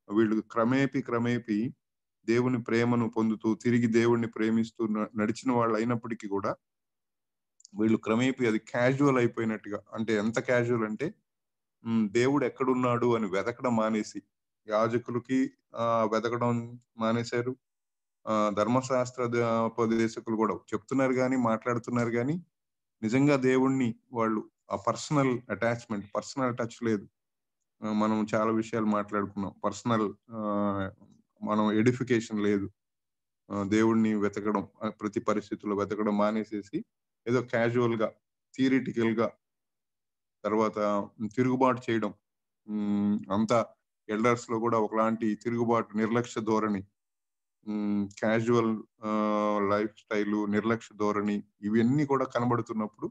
వీళ్ళు క్రమేపీ క్రమేపీ దేవుని ప్రేమను పొందుతూ తిరిగి దేవుణ్ణి ప్రేమిస్తూ న- నడిచిన వాళ్ళు అయినప్పటికీ కూడా వీళ్ళు క్రమేపీ అది క్యాజువల్ అయిపోయినట్టుగా అంటే ఎంత క్యాజువల్ అంటే ఉమ్, దేవుడు ఎక్కడున్నాడు అని వెతకడం మానేసి యాజకులకి ఆ వెతకడం మానేశారు ఆ ధర్మశాస్త్ర ద- ఉపదేశకులు కూడా చెప్తున్నారు కానీ మాట్లాడుతున్నారు కానీ నిజంగా దేవుణ్ణి వాళ్ళు ఆ పర్సనల్ అటాచ్మెంట్ పర్సనల్ టచ్ లేదు ఆ, మనం చాలా విషయాలు మాట్లాడుకున్నాం పర్సనల్ మనం ఎడిఫికేషన్ లేదు ఆ, దేవుణ్ణి వెతకడం ఆ, ప్రతి పరిస్థితుల్లో వెతకడం మానేసేసి ఏదో క్యాజువల్ గా థియరిటికల్ గా తర్వాత తిరుగుబాటు చేయడం ఉమ్, అంతా ఎల్డర్స్ లో కూడా ఒకలాంటి తిరుగుబాటు నిర్లక్ష్య ధోరణి క్యాజువల్ లైఫ్ స్టైల్ నిర్లక్ష్య ధోరణి ఇవన్నీ కూడా కనబడుతున్నప్పుడు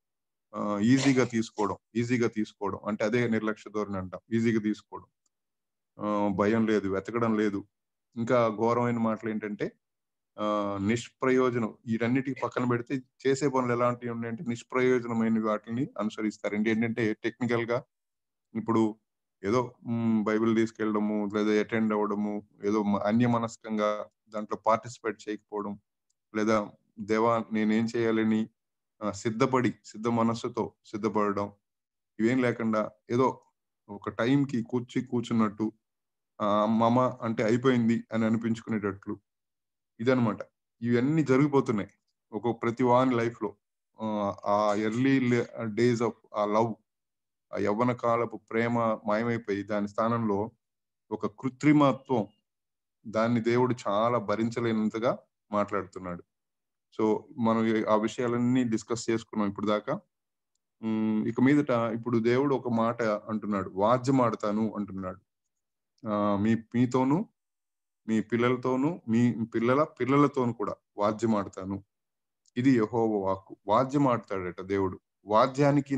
ఈజీగా తీసుకోవడం ఈజీగా తీసుకోవడం అంటే అదే నిర్లక్ష్య ధోరణి అంటాం ఈజీగా తీసుకోవడం ఆ, భయం లేదు వెతకడం లేదు ఇంకా ఘోరమైన మాటలు ఏంటంటే ఆ నిష్ప్రయోజనం వీటన్నిటికి పక్కన పెడితే చేసే పనులు ఎలాంటివి ఉన్నాయంటే నిష్ప్రయోజనమైన వాటిని అనుసరిస్తారు అంటే ఏంటంటే టెక్నికల్ గా ఇప్పుడు ఏదో మ్, బైబిల్ తీసుకెళ్ళడము లేదా అటెండ్ అవ్వడము ఏదో మ- అన్యమనస్కంగా దాంట్లో పార్టిసిపేట్ చేయకపోవడం లేదా దేవా నేనేం చేయాలని ఆ, సిద్ధపడి సిద్ధ మనస్సుతో సిద్ధపడడం ఇవేం లేకుండా ఏదో ఒక టైంకి కూర్చి కూర్చున్నట్టు ఆ మమ అంటే అయిపోయింది అని అనిపించుకునేటట్లు ఇదనమాట ఇవన్నీ జరిగిపోతున్నాయి ఒక ప్రతి వాని లైఫ్ లో ఆ, ఆ early days of uh love ఆ యవ్వన కాలపు ప్రేమ మాయమైపోయి దాని స్థానంలో ఒక కృత్రిమత్వం దాన్ని దేవుడు చాలా భరించలేనంతగా మాట్లాడుతున్నాడు సో మనం ఈ- ఆ విషయాలన్నీ డిస్కస్ చేసుకున్నాం ఇప్పుడు దాకా ఉమ్, ఇక మీదట ఇప్పుడు దేవుడు ఒక మాట అంటున్నాడు వాద్యం ఆడతాను అంటున్నాడు ఆ, మీ మీతోను మీ పిల్లలతోను మీ పిల్లల పిల్లలతోను కూడా వాద్యం ఆడతాను ఇది యహోవ వాక్కు వాద్యం ఆడతాడట దేవుడు వాద్యానికి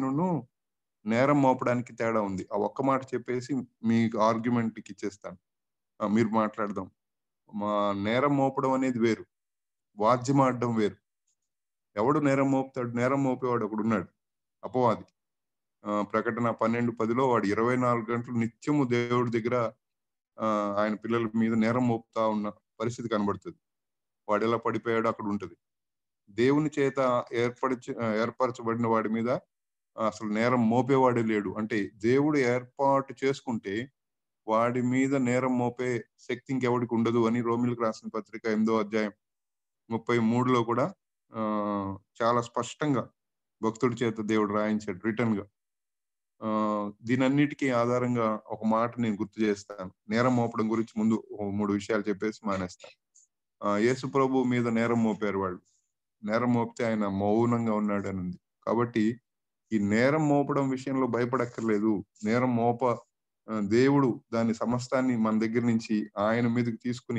నేరం మోపడానికి తేడా ఉంది ఆ ఒక్క మాట చెప్పేసి మీకు ఆర్గ్యుమెంట్ కి ఇచ్చేస్తాను ఆ, మీరు మాట్లాడదాం మా నేరం మోపడం అనేది వేరు వాద్యం ఆడడం వేరు ఎవడు నేరం మోపుతాడు నేరం మోపేవాడు ఒకడు ఉన్నాడు అపవాది ఆ, ప్రకటన పన్నెండు పదిలో వాడు ఇరవై నాలుగు గంటలు నిత్యము దేవుడి దగ్గర ఆ, ఆయన పిల్లల మీద నేరం మోపుతా ఉన్న పరిస్థితి కనబడుతుంది వాడు ఎలా పడిపోయాడో అక్కడ ఉంటది దేవుని చేత ఏర్పరచ ఏర్పరచబడిన వాడి మీద అసలు నేరం మోపేవాడే లేడు అంటే దేవుడు ఏర్పాటు చేసుకుంటే వాడి మీద నేరం మోపే శక్తి ఇంకెవడికి ఉండదు అని రోమిలకు రాసిన పత్రిక ఎనిమిదో అధ్యాయం ముప్పై మూడులో కూడా ఆ చాలా స్పష్టంగా భక్తుడి చేత దేవుడు రాయించాడు రిటర్న్ గా ఆ దీనన్నిటికీ ఆధారంగా ఒక మాట నేను గుర్తు చేస్తాను నేరం మోపడం గురించి ముందు ఓ మూడు విషయాలు చెప్పేసి మానేస్తాను ఆ యేసు ప్రభు మీద నేరం మోపారు వాళ్ళు నేరం మోపితే ఆయన మౌనంగా ఉన్నాడు అని ఉంది కాబట్టి ఈ నేరం మోపడం విషయంలో భయపడక్కర్లేదు నేరం మోప ఆ, దేవుడు దాని సమస్తాన్ని మన దగ్గర నుంచి ఆయన మీదకి తీసుకుని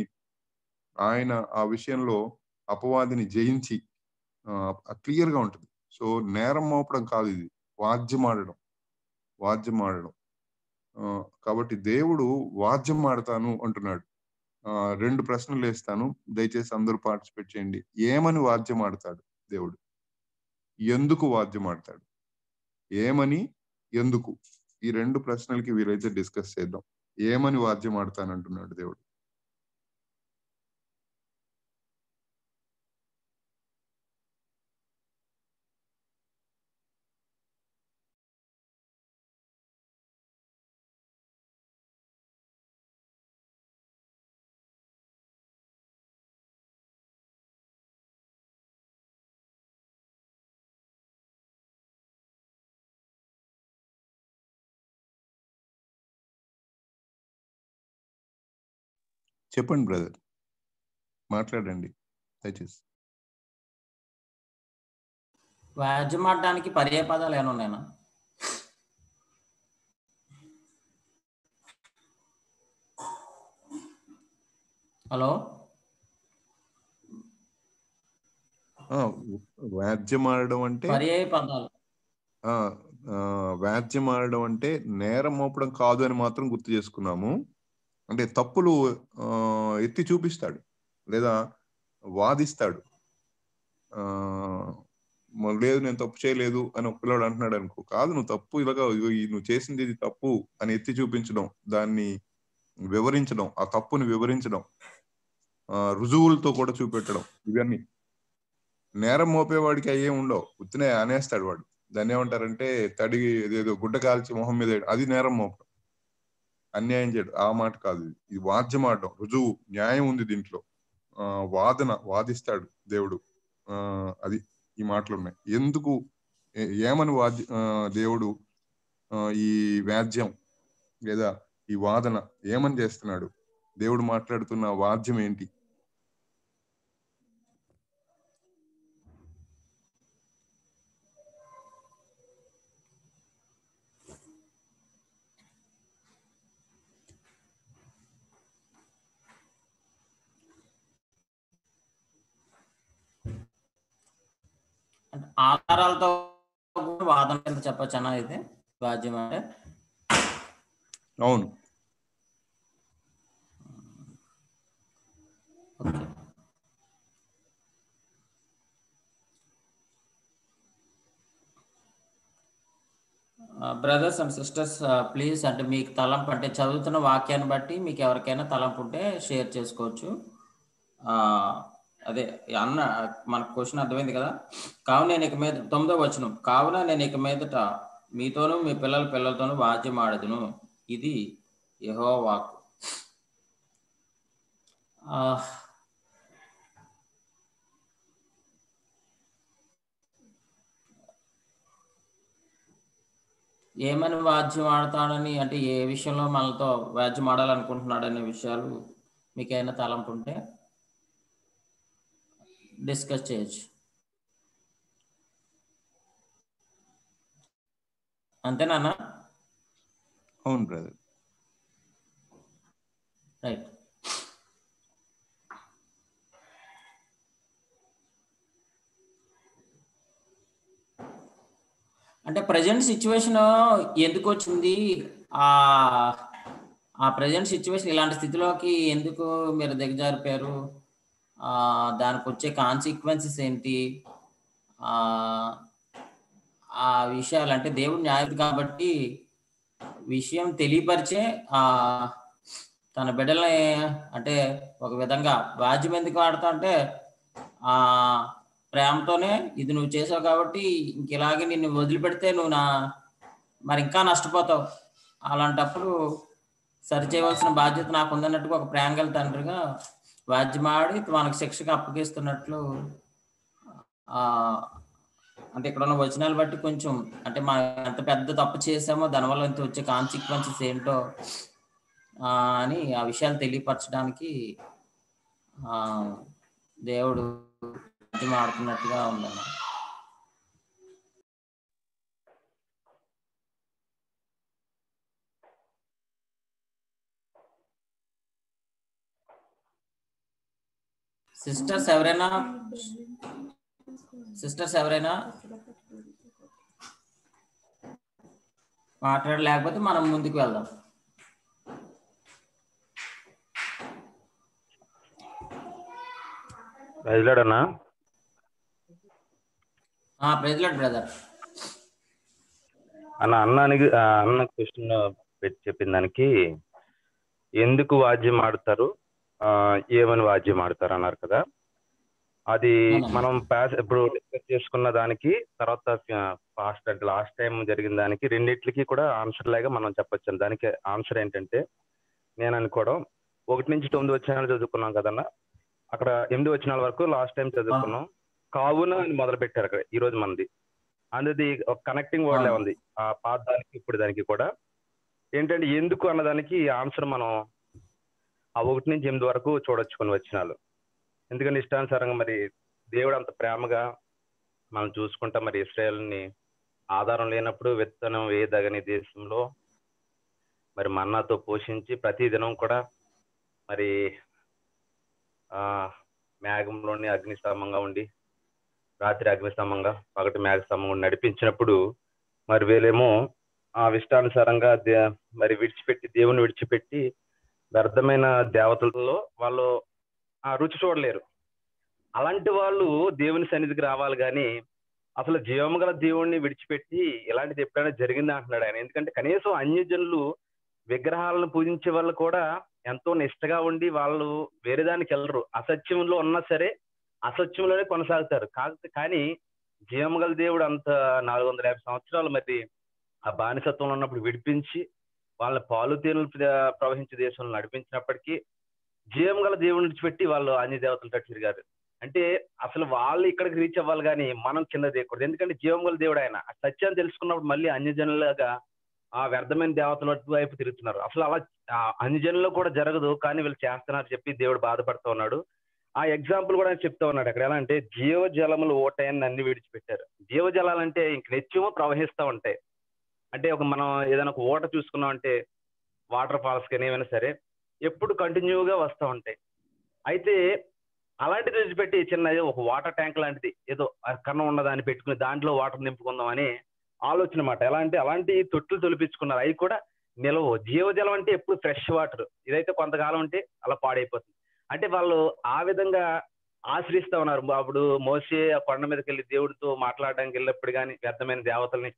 ఆయన ఆ విషయంలో అపవాదిని జయించి క్లియర్ గా ఉంటుంది సో నేరం మోపడం కాదు ఇది వాద్యం ఆడడం వాద్యం ఆడడం ఆ, కాబట్టి దేవుడు వాద్యం ఆడతాను అంటున్నాడు ఆ, రెండు ప్రశ్నలు వేస్తాను దయచేసి అందరూ పార్టిసిపేట్ చేయండి ఏమని వాద్యం ఆడతాడు దేవుడు ఎందుకు వాద్యం ఆడతాడు ఏమని ఎందుకు ఈ రెండు ప్రశ్నలకి వీలైతే డిస్కస్ చేద్దాం ఏమని వాద్యం ఆడతానంటున్నాడు దేవుడు చెప్పండి బ్రదర్ మాట్లాడండి దయచేసి వ్యాజ్యమాడడానికి పర్యాయ పదాలు ఏమైనా ఉన్నాయన్నా హలో ఆ, వాద్యం ఆడడం అంటే పర్యాయ పదాలు ఆ, ఆ, వ్యాజ్యం ఆడడం అంటే నేరం మోపడం కాదు అని మాత్రం గుర్తు చేసుకున్నాము అంటే తప్పులు ఆ, ఎత్తి చూపిస్తాడు లేదా వాదిస్తాడు ఆ మ- లేదు నేను తప్పు చేయలేదు అని ఒక పిల్లాడు అంటున్నాడు అనుకో కాదు నువ్వు తప్పు ఇలాగా ఇగో ఈ నువ్వు చేసింది ఇది తప్పు అని ఎత్తి చూపించడం దాన్ని వివరించడం ఆ తప్పుని వివరించడం ఆ రుజువులతో కూడా చూపెట్టడం ఇవన్నీ నేరం మోపేవాడికి అయ్యే ఉండవు ఉత్తినే అనేస్తాడు వాడు దాన్ని ఏమంటారంటే తడి ఏదేదో గుడ్డ కాల్చి మొహం మీద వేయడం. అది నేరం మోపడం అన్యాయం చేయడం ఆ మాట కాదు ఇది. ఇది వాద్యం ఆడడం రుజువు న్యాయం ఉంది దీంట్లో ఆ వాదన వాదిస్తాడు దేవుడు ఆ అది ఈ మాటలు ఉన్నాయి ఎందుకు ఏ- ఏమని వాద్య ఆ, దేవుడు ఆ, ఈ వ్యాజ్యం లేదా ఈ వాదన ఏమని చేస్తున్నాడు దేవుడు మాట్లాడుతున్న వాద్యం ఏంటి అంటే ఆధారాలతో కూడా వాదన కింద చెప్పొచ్చనా ఇది వాద్యం అంటే అవును okay brothers and sisters please అంటే మీకు తలంపు అంటే చదువుతున్న వాక్యాన్ని బట్టి మీకు ఎవరికైనా తలంపు ఉంటే షేర్ చేసుకోవచ్చు ఆ, అదే అన్న మన క్వశ్చన్ అర్థమైంది కదా కావున నేను ఇక మీద తొమ్మిదో వచనం కావున నేను ఇక మీదట మీతోనూ మీ పిల్లల పిల్లలతోనూ వాద్యం ఆడదును ఇది యహో వాక్ ఆ, ఏమని వాద్యం ఆడతాడని అంటే ఏ విషయంలో మనతో వాద్యం ఆడాలనుకుంటున్నాడనే విషయాలు మీకైనా తలంపు ఉంటే డిస్కస్ చేయొచ్చు అంతేనా అవును బ్రదర్ రైట్ అంటే ప్రజెంట్ సిచ్యువేషన్ ఎందుకు వచ్చింది ఆ ఆ ప్రజెంట్ సిచ్యువేషన్ ఇలాంటి స్థితిలోకి ఎందుకు మీరు దిగజారిపోయారు ఆ దానికి వచ్చే కాన్సిక్వెన్సెస్ ఏంటి ఆ ఆ విషయాలు అంటే దేవుడు న్యాయం కాబట్టి విషయం తెలియపరిచే ఆ తన బిడ్డల్ని అంటే ఒక విధంగా వాద్యం ఎందుకు ఆడతా అంటే ఆ ప్రేమతోనే ఇది నువ్వు చేసావు కాబట్టి ఇంక ఇలాగే నిన్ను వదిలిపెడితే నువ్వు నా మరి ఇంకా నష్టపోతావు అలాంటప్పుడు సరి చేయవలసిన బాధ్యత నాకు ఉందన్నట్టుగా ఒక ప్రేంగల తండ్రిగా వాద్యమాడి మనకు శిక్షకు అప్పగిస్తున్నట్లు ఆ అంటే ఇక్కడ ఉన్న వచనాలు బట్టి కొంచెం అంటే మనం ఎంత పెద్ద తప్పు చేసామో దానివల్ల ఇంత వచ్చే కాన్సిక్వెన్సెస్ ఏంటో ఆ, అని ఆ విషయాలు తెలియపరచడానికి ఆ దేవుడు వాద్యం ఆడుతున్నట్టుగా ఉందన్న సిస్టర్స్ ఎవరైనా సిస్టర్స్ ఎవరైనా మాట్లాడలేకపోతే మనం ముందుకు వెళ్దాం ప్రజలాడన్నా ఆ ప్రెసిడెంట్ బ్రదర్ అన్న అన్నానికి ఆ, అన్న క్వశ్చన్ పెట్టి చెప్పిన దానికి ఎందుకు వాద్యం ఆడతారు ఆ, ఏమని వాద్యం ఆడతారు అన్నారు కదా అది అవునా. మనం పాస్ ఇప్పుడు డిస్కస్ చేసుకున్న దానికి తర్వాత ఫాస్ట్ అంటే లాస్ట్ టైం జరిగిన దానికి రెండిట్లకి కూడా ఆన్సర్ లాగా మనం చెప్పొచ్చు దానికి ఆన్సర్ ఏంటంటే నేను అనుకోవడం ఒకటి నుంచి తొమ్మిది వచ్చినాలు చదువుకున్నాం కదన్న అక్కడ ఎనిమిది వచ్చినాల వరకు లాస్ట్ టైం చదువుకున్నాం కావున అని మొదలు పెట్టారు అక్కడ ఈ రోజు మనది అందుది ఒక కనెక్టింగ్ వర్డ్ అవును. ఉంది ఆ పాత దానికి ఇప్పుడు దానికి కూడా ఏంటంటే ఎందుకు అన్నదానికి ఆన్సర్ మనం ఆ ఒకటి నుంచి ఎనిమిది వరకు చూడొచ్చు కొన్ని వచ్చినాలు ఎందుకంటే ఇష్టానుసారంగా మరి దేవుడు అంత ప్రేమగా మనం చూసుకుంటా మరి ఇస్రాయల్ని ఆధారం లేనప్పుడు విత్తనం వేయదగని దేశంలో మరి మన్నాతో పోషించి ప్రతి దినం కూడా మరి ఆ మేఘంలోని అగ్నిస్తంభంగా ఉండి రాత్రి అగ్నిస్తంభంగా పగటి మేఘస్తంభంగా ఉండి నడిపించినప్పుడు మరి వీళ్ళేమో ఆ ఇష్టానుసారంగా దే- మరి విడిచిపెట్టి దేవుని విడిచిపెట్టి వ్యర్థమైన దేవతలలో వాళ్ళు ఆ రుచి చూడలేరు అలాంటి వాళ్ళు దేవుని సన్నిధికి రావాలి కానీ అసలు జీవము గల దేవుణ్ణి విడిచిపెట్టి ఇలాంటిది ఎప్పుడైనా జరిగిందా అంటున్నాడు ఆయన ఎందుకంటే కనీసం అన్యజనులు విగ్రహాలను పూజించే వాళ్ళు కూడా ఎంతో నిష్టగా ఉండి వాళ్ళు వేరే దానికి వెళ్ళరు అసత్యంలో ఉన్నా సరే అసత్యంలోనే కొనసాగుతారు కాకపోతే కానీ జీవమగల దేవుడు అంత నాలుగు వందల యాభై సంవత్సరాలు మరి ఆ బానిసత్వంలో ఉన్నప్పుడు విడిపించి వాళ్ళ పాలు తేనెలు ప్ర- ప్రవహించే దేశంలో నడిపించినప్పటికీ జీవం గల దేవుడిని విడిచిపెట్టి వాళ్ళు అన్ని దేవతలతో తిరిగారు అంటే అసలు వాళ్ళు ఇక్కడికి రీచ్ అవ్వాలి కానీ మనం కింద దిగకూడదు ఎందుకంటే జీవం గల దేవుడు ఆయన ఆ సత్యాన్ని తెలుసుకున్నప్పుడు మళ్ళీ అన్యజనులుగా ఆ వ్యర్థమైన దేవతల వైపు తిరుగుతున్నారు అసలు అలా ఆ అన్యజనుల్లో కూడా జరగదు కానీ వీళ్ళు చేస్తున్నారు చెప్పి దేవుడు బాధపడుతూ ఉన్నాడు ఆ ఎగ్జాంపుల్ కూడా ఆయన చెప్తా ఉన్నాడు అక్కడ ఎలా అంటే జీవ జలములు ఓటాయని అన్ని విడిచిపెట్టారు జీవ జలాలంటే ఇంక నిత్యము ప్రవహిస్తూ ఉంటాయి అంటే ఒక మనం ఏదైనా ఒక ఓట చూసుకున్నాం అంటే వాటర్ ఫాల్స్ కానీ ఏమైనా సరే ఎప్పుడు కంటిన్యూగా వస్తూ ఉంటాయి అయితే అలాంటిది విడిచిపెట్టి చిన్న ఏదో ఒక వాటర్ ట్యాంక్ లాంటిది ఏదో ఆ కన్నం ఉన్నదాన్ని పెట్టుకుని దాంట్లో వాటర్ నింపుకుందాం అని ఆలోచన మాట ఎలా అంటే అలాంటి తొట్టులు తొలిపించుకున్నారు అవి కూడా నిలవు జీవజలం అంటే ఎప్పుడు ఫ్రెష్ వాటర్ ఇదైతే కొంతకాలం ఉంటే అలా పాడైపోతుంది అంటే వాళ్ళు ఆ విధంగా ఆశ్రయిస్తా ఉన్నారు అప్పుడు మోసే ఆ కొండ మీదకి వెళ్ళి దేవుడితో మాట్లాడడానికి వెళ్ళినప్పుడు కానీ వ్యర్థమైన దేవతల్ని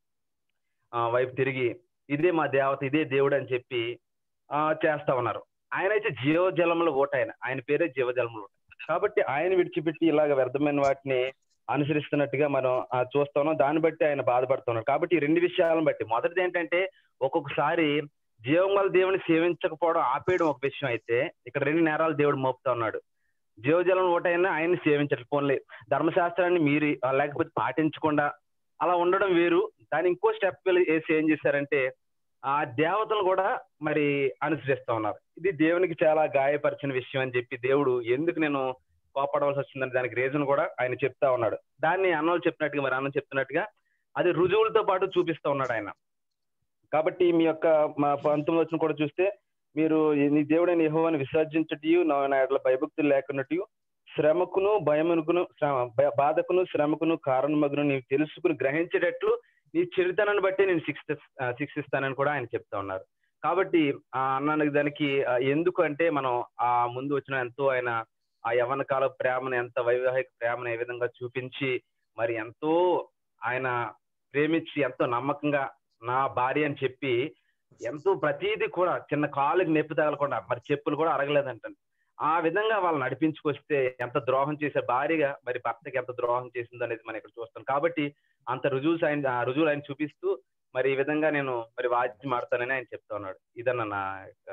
ఆ, వైపు తిరిగి ఇదే మా దేవత ఇదే దేవుడు అని చెప్పి ఆ చేస్తా ఉన్నారు ఆయన అయితే జీవజలముల ఓట ఆయన ఆయన పేరే జీవజలముల ఓట కాబట్టి ఆయన విడిచిపెట్టి ఇలాగ వ్యర్థమైన వాటిని అనుసరిస్తున్నట్టుగా మనం ఆ, చూస్తా ఉన్నాం దాన్ని బట్టి ఆయన బాధపడుతున్నారు కాబట్టి ఈ రెండు విషయాలను బట్టి మొదటిది ఏంటంటే ఒక్కొక్కసారి జీవం వల్ల దేవుని సేవించకపోవడం ఆపేయడం ఒక విషయం అయితే ఇక్కడ రెండు నేరాలు దేవుడు మోపుతా ఉన్నాడు జీవజలం ఓటైనా ఆయన్ని సేవించట్టు పోన్లే ధర్మశాస్త్రాన్ని మీరు ఆ, లేకపోతే పాటించకుండా అలా ఉండడం వేరు దాని ఇంకో స్టెప్ వేసి ఏం చేశారంటే ఆ దేవతలు కూడా మరి అనుసరిస్తా ఉన్నారు ఇది దేవునికి చాలా గాయపరిచిన విషయం అని చెప్పి దేవుడు ఎందుకు నేను కోపడవలసి వచ్చిందని దానికి రీజన్ కూడా ఆయన చెప్తా ఉన్నాడు దాన్ని అన్నోళ్ళు చెప్పినట్టుగా మరి అన్నం చెప్తున్నట్టుగా అది రుజువులతో పాటు చూపిస్తా ఉన్నాడు ఆయన కాబట్టి మీ యొక్క మా పంతొమ్మిది వచ్చిన కూడా చూస్తే మీరు నీ దేవుడైన యెహోవాను విసర్జించటయు నా నా ఎడల భయభక్తులు లేకున్నట్టు శ్రమకును భయమునుకును శ్రమ- భయ- బాధకును శ్రమకును కారణమగును నీవు తెలుసుకుని గ్రహించేటట్లు నీ చరిత్రను బట్టి నేను శిక్ష శిక్షిస్తానని కూడా ఆయన చెప్తా ఉన్నారు కాబట్టి ఆ అన్నానికి దానికి ఆ, ఎందుకు అంటే మనం ఆ ముందు వచ్చిన ఎంతో ఆయన ఆ యవన కాల ప్రేమను ఎంత వైవాహిక ప్రేమను ఏ విధంగా చూపించి మరి ఎంతో ఆయన ప్రేమించి ఎంతో నమ్మకంగా నా భార్య అని చెప్పి ఎంతో ప్రతిదీ కూడా చిన్న కాలుకి నొప్పి తగలకుండా మరి చెప్పులు కూడా అరగలేదంటండి ఆ విధంగా వాళ్ళు నడిపించుకొస్తే ఎంత ద్రోహం చేసే భార్యగా మరి భర్తకి ఎంత ద్రోహం చేసిందో అనేది మనం ఇక్కడ చూస్తాం కాబట్టి అంత రుజువులు ఆయన ఆ రుజువులు ఆయన చూపిస్తూ మరి ఈ విధంగా నేను మరి వాద్యం ఆడతానని ఆయన చెప్తా ఉన్నాడు ఇదన్న నా యొక్క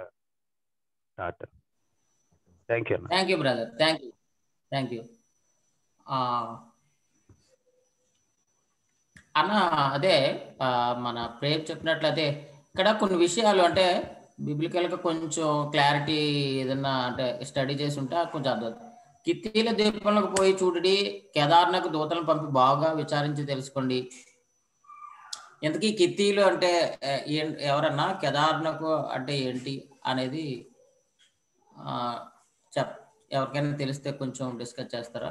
థాట్ థ్యాంక్ యూ అన్న thank you brother thank you thank you అన్న అదే ఆ, మన ప్రేమ్ చెప్పినట్లు అదే ఇక్కడ కొన్ని విషయాలు అంటే biblical గా కొంచెం క్లారిటీ ఏదన్నా అంటే స్టడీ చేసి ఉంటే కొంచెం అర్థం కిత్తీల దీపంలోకి పోయి చూడడి కేదార్నకు దూతలను పంపి బాగా విచారించి తెలుసుకోండి ఇంతకీ కిత్తీలు అంటే ఆ, ఏం- ఎవరన్నా కేదార్నకు అంటే ఏంటి అనేది ఆ, చెప్ ఎవరికైనా తెలిస్తే కొంచెం డిస్కస్ చేస్తారా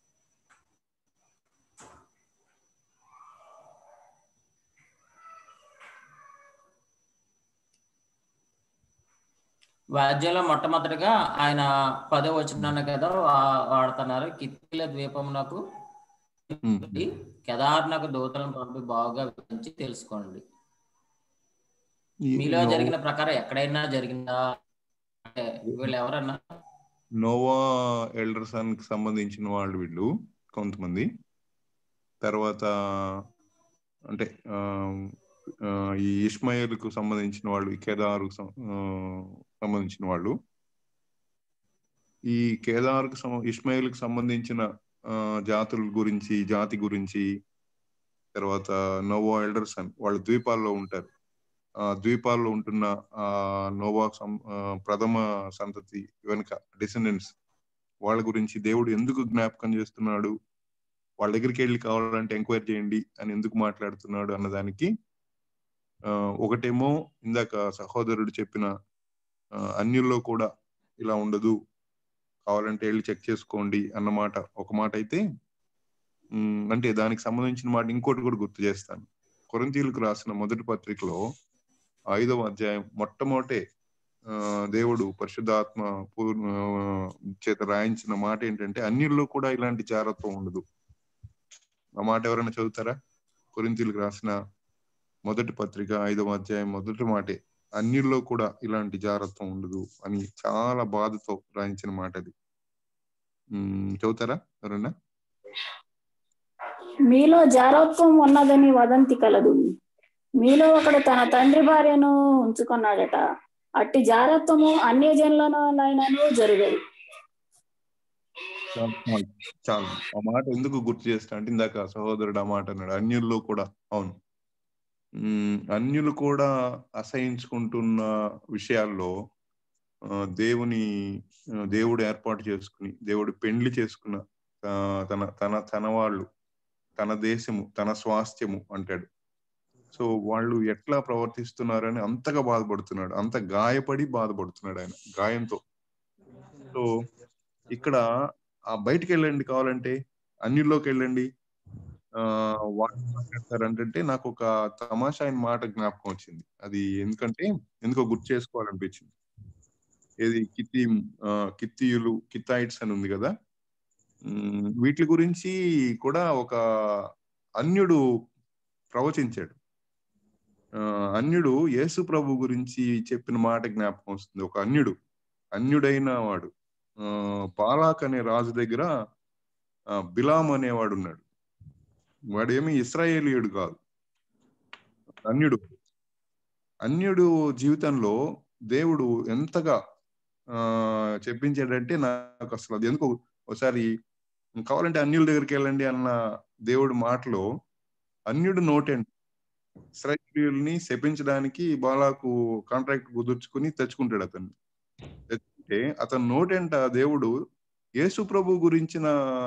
వాద్యంలో మొట్టమొదటిగా ఆయన పదో వచనాన్ని కదా వా- వాడుతున్నారు కిత్తిల ద్వీపమునకు వెళ్ళి కేదార్నకు దూతలను పంపి బాగా వివరించి తెలుసుకోండి ఈ మీలో నో- జరిగిన ప్రకారం ఎక్కడైనా జరిగిందా అంటే వీళ్ళు ఎవరన్నా నోవా ఎల్డర్సన్ కి సంబంధించిన వాళ్ళు వీళ్ళు కొంతమంది తర్వాత అంటే ఆ, ఆ, ఈ ఇస్మాయిల్ కు సంబంధించిన వాళ్ళు ఈ కేదార్ సంబంధించిన వాళ్ళు ఈ కేదార్ కు ఇస్మాయిల్ కు సంబంధించిన ఆ, జాతుల గురించి జాతి గురించి తర్వాత నోవా ఎల్డర్సన్ వాళ్ళు ద్వీపాల్లో ఉంటారు ఆ ద్వీపాల్లో ఉంటున్న ఆ నోవా సం- ఆ, ప్రథమ సంతతి వెనుక డిసెండెంట్స్ వాళ్ళ గురించి దేవుడు ఎందుకు జ్ఞాపకం చేస్తున్నాడు వాళ్ళ దగ్గరికి వెళ్ళి కావాలంటే ఎంక్వైరీ చేయండి అని ఎందుకు మాట్లాడుతున్నాడు అన్నదానికి ఆ, ఒకటేమో ఇందాక సహోదరుడు చెప్పిన ఆ, అన్యుల్లో కూడా ఇలా ఉండదు కావాలంటే వెళ్ళి చెక్ చేసుకోండి అన్న మాట ఒక మాట అయితే ఉమ్, అంటే దానికి సంబంధించిన మాట ఇంకోటి కూడా గుర్తు చేస్తాను కొరంతీలకు రాసిన మొదటి పత్రికలో ఐదవ అధ్యాయం మొట్టమొదటే ఆ, దేవుడు పరిశుద్ధాత్మ పూర్ణ ఆ, చేత రాయించిన మాట ఏంటంటే అన్నిల్లో కూడా ఇలాంటి జాగ్రత్త ఉండదు ఆ మాట ఎవరైనా చదువుతారా కొరింతీలకు రాసిన మొదటి పత్రిక ఐదవ అధ్యాయం మొదటి మాటే అన్నిల్లో కూడా ఇలాంటి జాగ్రత్త ఉండదు అని చాలా బాధతో రాయించిన మాట అది ఉమ్, చదువుతారా ఎవరన్నా మీలో జారత్వం ఉన్నదని వదంతి కలదు మీలో ఒకడు తన తండ్రి భార్యను ఉంచుకున్నాడట అట్టి జారత్వము అన్య జనులనైనను జరుగదు చాలు, చాలు, చాలు ఆ మాట ఎందుకు గుర్తు చేస్తా అంటే ఇందాక సహోదరుడు ఆ మాట అన్నాడు అన్యుల్లో కూడా అవును ఉమ్, అన్యులు కూడా అసహించుకుంటున్న విషయాల్లో ఆ, దేవుని ఆ, దేవుడు ఏర్పాటు చేసుకుని దేవుడు పెండ్లి చేసుకున్న ఆ, తన తన తన వాళ్ళు తన దేశము తన స్వాస్థ్యము అంటాడు సో వాళ్ళు ఎట్లా ప్రవర్తిస్తున్నారని అంతగా బాధపడుతున్నాడు అంత గాయపడి బాధపడుతున్నాడు ఆయన గాయంతో సో ఇక్కడ ఆ బయటికి వెళ్ళండి కావాలంటే అన్యుల్లోకి వెళ్ళండి ఆ వాళ్ళు మాట్లాడతారంటే నాకు ఒక తమాషా అయిన మాట జ్ఞాపకం వచ్చింది అది ఎందుకంటే ఎందుకో గుర్తు చేసుకోవాలనిపించింది ఏది కిత్తి ఆ, కిత్తీయులు కిత్తాయిట్స్ అని ఉంది కదా ఉమ్, వీటి గురించి కూడా ఒక అన్యుడు ప్రవచించాడు ఆ, అన్యుడు యేసు ప్రభు గురించి చెప్పిన మాట జ్ఞాపకం వస్తుంది ఒక అన్యుడు అన్యుడైన వాడు ఆ, బాలాక్ అనే రాజు దగ్గర ఆ, బిలాం అనేవాడు ఉన్నాడు వాడేమి ఇస్రాయేలీయుడు కాదు అన్యుడు అన్యుడు జీవితంలో దేవుడు ఎంతగా ఆ చెప్పించాడంటే నాకు అసలు అది ఎందుకో ఒకసారి కావాలంటే అన్యుల దగ్గరికి వెళ్ళండి అన్న దేవుడి మాటలో అన్యుడు నోటెండ్ ఇస్రాయేలీయుల్ని శపించడానికి బాలాకు కాంట్రాక్ట్ కుదుర్చుకుని తెచ్చుకుంటాడు అతన్ని తెచ్చుకుంటే అతని నోటెంట దేవుడు యేసు ప్రభు గురించిన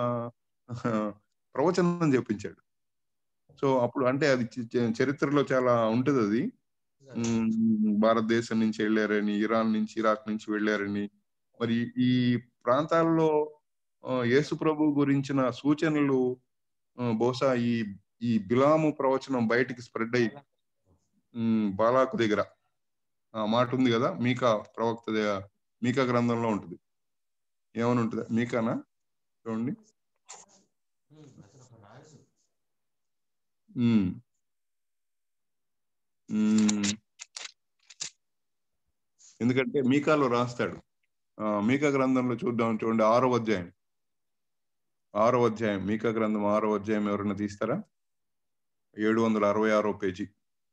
ఆ, ప్రవచనం చెప్పించాడు సో అప్పుడు అంటే అది చి- చి- చరిత్రలో చాలా ఉంటది అది ఉమ్, భారతదేశం నుంచి వెళ్ళారని ఇరాన్ నుంచి ఇరాక్ నుంచి వెళ్ళారని మరి ఈ ప్రాంతాల్లో ఆ, యేసు ప్రభు గురించిన సూచనలు ఆ, బహుశా ఈ ఈ బిలాము ప్రవచనం బయటికి స్ప్రెడ్ అయ్యి ఉమ్, బాలాకు దగ్గర ఆ మాట ఉంది కదా మీకా ప్రవక్త దగ్గర మీకా గ్రంథంలో ఉంటుంది ఏమని ఉంటుంది మీకానా చూడండి ఉమ్. ఉమ్. ఎందుకంటే మీకాలో రాస్తాడు ఆ, మీకా గ్రంథంలో చూద్దాం చూడండి ఆరో అధ్యాయం ఆరో అధ్యాయం మీకా గ్రంథం ఆరో అధ్యాయం ఎవరైనా తీస్తారా ఏడు వందల అరవై ఆరో పేజీ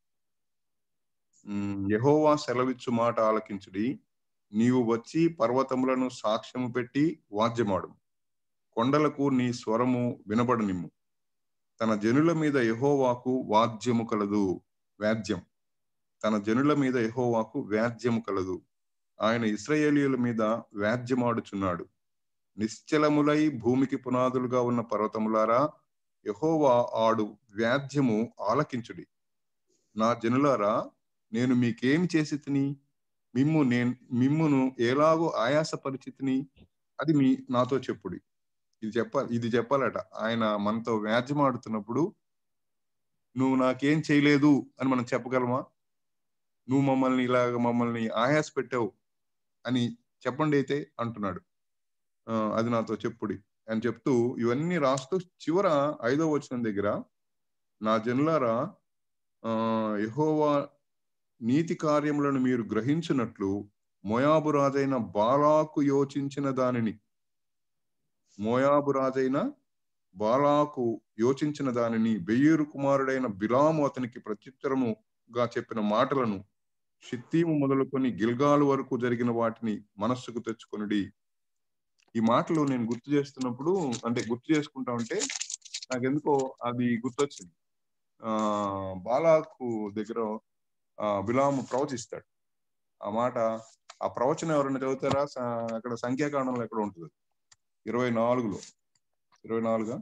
ఉమ్, యెహోవా సెలవిచ్చు మాట ఆలకించుడి నీవు వచ్చి పర్వతములను సాక్ష్యము పెట్టి వాద్యమాడు కొండలకు నీ స్వరము వినబడనిమ్ము తన జనుల మీద యెహోవాకు వాద్యము కలదు వ్యాజ్యం తన జనుల మీద యెహోవాకు వ్యాజ్యము కలదు ఆయన ఇస్రాయేలీయుల మీద వ్యాజ్యమాడుచున్నాడు నిశ్చలములై భూమికి పునాదులుగా ఉన్న పర్వతములారా యెహోవా ఆడు వ్యాధ్యము ఆలకించుడి నా జనులారా నేను మీకేమి చేసి తిని మిమ్ము నేను మిమ్మును ఎలాగో ఆయాస పరిచితిని అది మీ నాతో చెప్పుడి ఇది చెప్పాలి ఇది చెప్పాలట ఆయన మనతో వ్యాజ్యమాడుతున్నప్పుడు నువ్వు నాకేం చేయలేదు అని మనం చెప్పగలమా నువ్వు మమ్మల్ని ఇలాగ మమ్మల్ని ఆయాస పెట్టావు అని చెప్పండి అయితే అంటున్నాడు ఆ, అది నాతో చెప్పుడి అని చెప్తూ ఇవన్నీ రాస్తూ చివర ఐదో వచనం దగ్గర నా జనులారా ఆ యెహోవా నీతి కార్యములను మీరు గ్రహించినట్లు మోయాబు రాజైన బాలాకు యోచించిన దానిని మోయాబు రాజైన బాలాకు యోచించిన దానిని బెయ్యూరు కుమారుడైన బిలాము అతనికి ప్రత్యుత్తరముగా చెప్పిన మాటలను షిత్తీము మొదలుకొని గిల్గాలు వరకు జరిగిన వాటిని మనస్సుకు తెచ్చుకొనిడి ఈ మాటలు నేను గుర్తు చేస్తున్నప్పుడు అంటే గుర్తు చేసుకుంటా ఉంటే నాకెందుకో అది గుర్తొచ్చింది ఆ బాలాకు దగ్గర ఆ బిలాము ప్రవచిస్తాడు ఆ మాట ఆ ప్రవచనం ఎవరైనా చదువుతారా స- అక్కడ సంఖ్యాకాండంలో ఎక్కడ ఉంటుంది ఇరవై నాలుగులో ఇరవై నాలుగా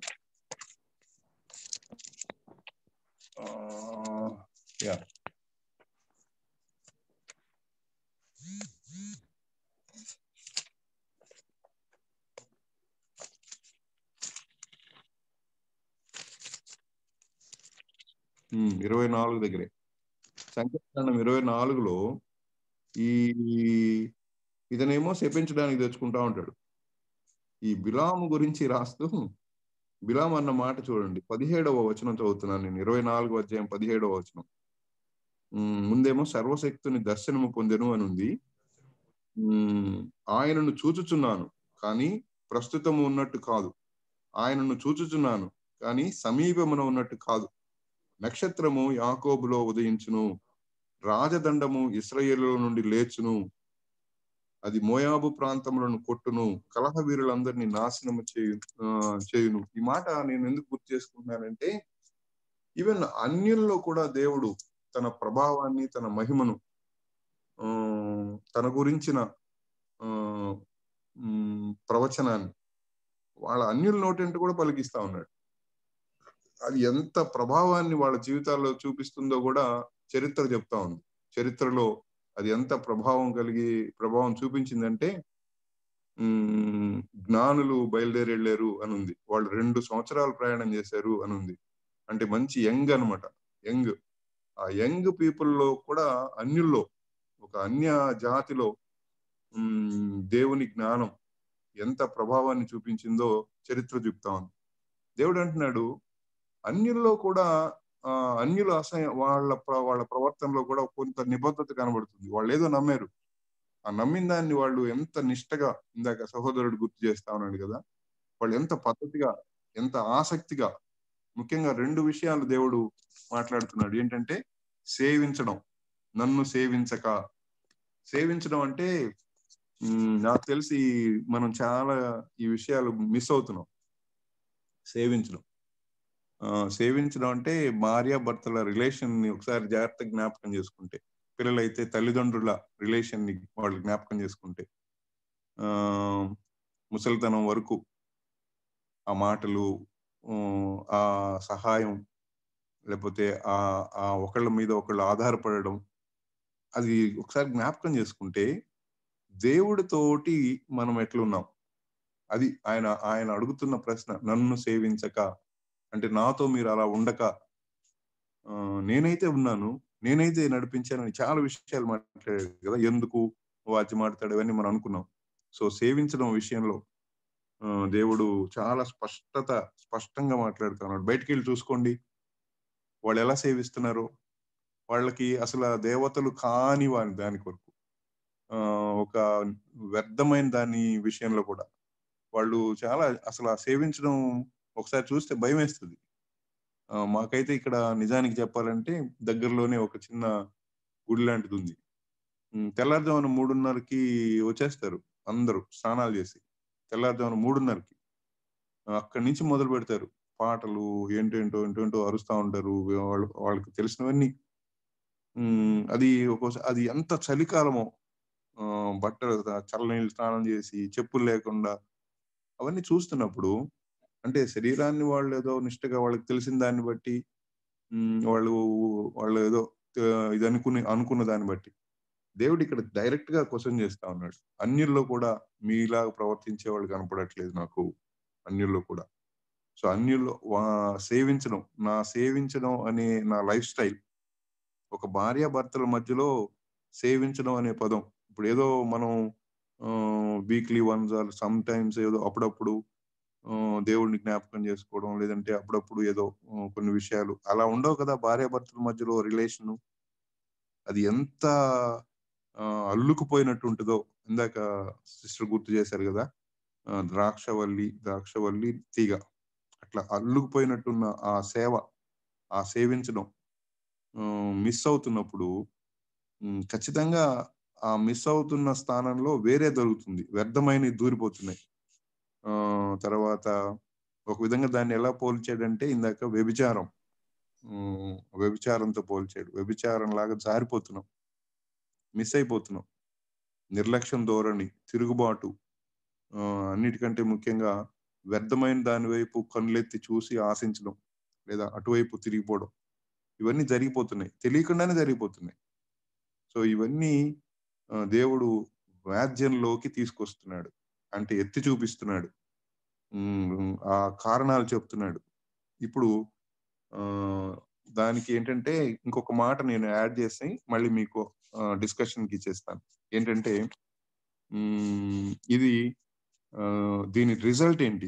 యా ఉమ్, ఇరవై నాలుగు దగ్గరే సంఖ్యాకాండం ఇరవై నాలుగులో ఈ ఇతనేమో శపించడానికి తెచ్చుకుంటా ఉంటాడు ఈ బిలాము గురించి రాస్తూ బిలాం అన్న మాట చూడండి పదిహేడవ వచనం చదువుతున్నాను నేను ఇరవై నాలుగు అధ్యాయం పదిహేడవ వచనం ఉమ్, ముందేమో సర్వశక్తుని దర్శనము పొందెను అని ఉంది ఉమ్, ఆయనను చూచుచున్నాను కానీ ప్రస్తుతము ఉన్నట్టు కాదు ఆయనను చూచుచున్నాను కానీ సమీపమున ఉన్నట్టు కాదు నక్షత్రము యాకోబులో ఉదయించును రాజదండము ఇస్రాయేలులో నుండి లేచును అది మోయాబు ప్రాంతములను కొట్టును కలహ వీరులందరినీ నాశనము చేయు ఆ, చేయును ఈ మాట నేను ఎందుకు గుర్తు చేసుకుంటున్నానంటే ఈవెన్ అన్యుల్లో కూడా దేవుడు తన ప్రభావాన్ని తన మహిమను ఆ, తన గురించిన ఆ, ఉమ్, ప్రవచనాన్ని వాళ్ళ అన్యుల నోటంటే కూడా పలికిస్తా ఉన్నాడు అది ఎంత ప్రభావాన్ని వాళ్ళ జీవితాల్లో చూపిస్తుందో కూడా చరిత్ర చెప్తా ఉంది చరిత్రలో అది ఎంత ప్రభావం కలిగి ప్రభావం చూపించిందంటే ఉమ్, జ్ఞానులు బయలుదేరి వెళ్ళారు అని ఉంది వాళ్ళు రెండు సంవత్సరాలు ప్రయాణం చేశారు అని ఉంది అంటే మంచి యంగ్ అన్నమాట యంగ్ ఆ యంగ్ పీపుల్ లో కూడా అన్యుల్లో ఒక అన్య జాతిలో ఉమ్, దేవుని జ్ఞానం ఎంత ప్రభావాన్ని చూపించిందో చరిత్ర చెప్తా ఉంది దేవుడు అంటున్నాడు అన్యుల్లో కూడా ఆ అన్యుల అసహ్య వాళ్ళ ప్ర- వాళ్ళ ప్రవర్తనలో కూడా కొంత నిబద్ధత కనబడుతుంది వాళ్ళు ఏదో నమ్మారు ఆ నమ్మిన దాన్ని వాళ్ళు ఎంత నిష్టగా ఇందాక సహోదరుడు గుర్తు చేస్తా ఉన్నాడు కదా వాళ్ళు ఎంత పద్ధతిగా ఎంత ఆసక్తిగా ముఖ్యంగా రెండు విషయాలు దేవుడు మాట్లాడుతున్నాడు ఏంటంటే సేవించడం నన్ను సేవించక సేవించడం అంటే ఉమ్, నాకు తెలిసి మనం చాలా ఈ విషయాలు మిస్ అవుతున్నాం సేవించడం ఆ, సేవించడం అంటే భార్య భర్తల రిలేషన్ ని ఒకసారి జాగ్రత్త జ్ఞాపకం చేసుకుంటే పిల్లలైతే తల్లిదండ్రుల రిలేషన్ ని వాళ్ళు జ్ఞాపకం చేసుకుంటే ఆ ముసలితనం వరకు ఆ మాటలు ఉమ్, ఆ సహాయం లేకపోతే ఆ ఆ ఒకళ్ళ మీద ఒకళ్ళు ఆధారపడడం అది ఒకసారి జ్ఞాపకం చేసుకుంటే దేవుడితోటి మనం ఎట్లున్నాం అది ఆయన ఆయన అడుగుతున్న ప్రశ్న నన్ను సేవించక అంటే నాతో మీరు అలా ఉండక ఆ, నేనైతే ఉన్నాను నేనైతే నడిపించానని చాలా విషయాలు మాట్లాడారు కదా ఎందుకు వాచి మాట్లాడు ఇవన్నీ మనం అనుకున్నాం సో సేవించడం విషయంలో ఆ, దేవుడు చాలా స్పష్టత స్పష్టంగా మాట్లాడుతున్నాడు బయటికి వెళ్ళి చూసుకోండి వాళ్ళు ఎలా సేవిస్తున్నారు వాళ్ళకి అసలు ఆ దేవతలు కాని వాని దాని కొరకు ఆ, ఒక వ్యర్థమైన దాని విషయంలో కూడా వాళ్ళు చాలా అసలు ఆ సేవించడం ఒకసారి చూస్తే భయం వేస్తుంది ఆ, మాకైతే ఇక్కడ నిజానికి చెప్పాలంటే దగ్గరలోనే ఒక చిన్న గుడి లాంటిది ఉంది ఉమ్, తెల్లారుజామున మూడున్నరకి వచ్చేస్తారు అందరూ స్నానాలు చేసి తెల్లారుజామున మూడున్నరకి ఆ, అక్కడి నుంచి మొదలు పెడతారు పాటలు ఏంటేంటో ఏంటేంటో అరుస్తా ఉంటారు వాళ్ళు వాళ్ళకి తెలిసినవన్నీ ఉమ్, అది ఒక్కోసారి అది ఎంత చలికాలమో ఆ, బట్టలు చల్లనీళ్ళు స్నానం చేసి చెప్పులు లేకుండా అవన్నీ చూస్తున్నప్పుడు అంటే శరీరాన్ని వాళ్ళు ఏదో నిష్టగా వాళ్ళకి తెలిసిన దాన్ని బట్టి ఉమ్, వాళ్ళు వాళ్ళు ఏదో ఆ, ఇది అనుకుని అనుకున్న దాన్ని బట్టి దేవుడు ఇక్కడ డైరెక్ట్ గా క్వశ్చన్ చేస్తా ఉన్నాడు అన్యుల్లో కూడా మీలాగా ప్రవర్తించే వాళ్ళు కనపడట్లేదు నాకు అన్యుల్లో కూడా సో అన్యుల్లో వా- సేవించడం నా సేవించడం అనే నా లైఫ్ స్టైల్ ఒక భార్య భర్తల మధ్యలో సేవించడం అనే పదం ఇప్పుడు ఏదో మనం weekly once or sometimes ఏదో అప్పుడప్పుడు ఆ, దేవుడిని జ్ఞాపకం చేసుకోవడం లేదంటే అప్పుడప్పుడు ఏదో ఆ, కొన్ని విషయాలు అలా ఉండవు కదా భార్య భర్తల మధ్యలో రిలేషన్ అది ఎంత ఆ, అల్లుకుపోయినట్టు ఉంటుందో ఇందాక సిస్టర్ గుర్తు చేశారు కదా ఆ, ద్రాక్షవల్లి ద్రాక్షవల్లి తీగ అట్లా అల్లుకుపోయినట్టున్న ఆ సేవ ఆ సేవించడం మిస్ అవుతున్నప్పుడు ఉమ్, ఖచ్చితంగా ఆ మిస్ అవుతున్న స్థానంలో వేరే దొరుకుతుంది వ్యర్థమైనవి దూరిపోతున్నాయి ఆ తర్వాత ఒక విధంగా దాన్ని ఎలా పోల్చాడంటే ఇందాక వ్యభిచారం ఉమ్, వ్యభిచారంతో పోల్చాడు వ్యభిచారం లాగా జారిపోతున్నాం మిస్ అయిపోతున్నాం నిర్లక్ష్యం ధోరణి తిరుగుబాటు ఆ, అన్నిటికంటే ముఖ్యంగా వ్యర్థమైన దాని వైపు కన్నులెత్తి చూసి ఆశించడం లేదా అటువైపు తిరిగిపోవడం ఇవన్నీ జరిగిపోతున్నాయి తెలియకుండానే జరిగిపోతున్నాయి సో ఇవన్నీ ఆ, దేవుడు వ్యాధ్యంలోకి తీసుకొస్తున్నాడు అంటే ఎత్తి చూపిస్తున్నాడు ఉమ్, ఆ కారణాలు చెప్తున్నాడు ఇప్పుడు ఆ దానికి ఏంటంటే ఇంకొక మాట నేను యాడ్ చేసి మళ్ళీ మీకు డిస్కషన్ కి ఇచ్చేస్తాను ఏంటంటే ఉమ్, ఇది ఆ, దీని రిజల్ట్ ఏంటి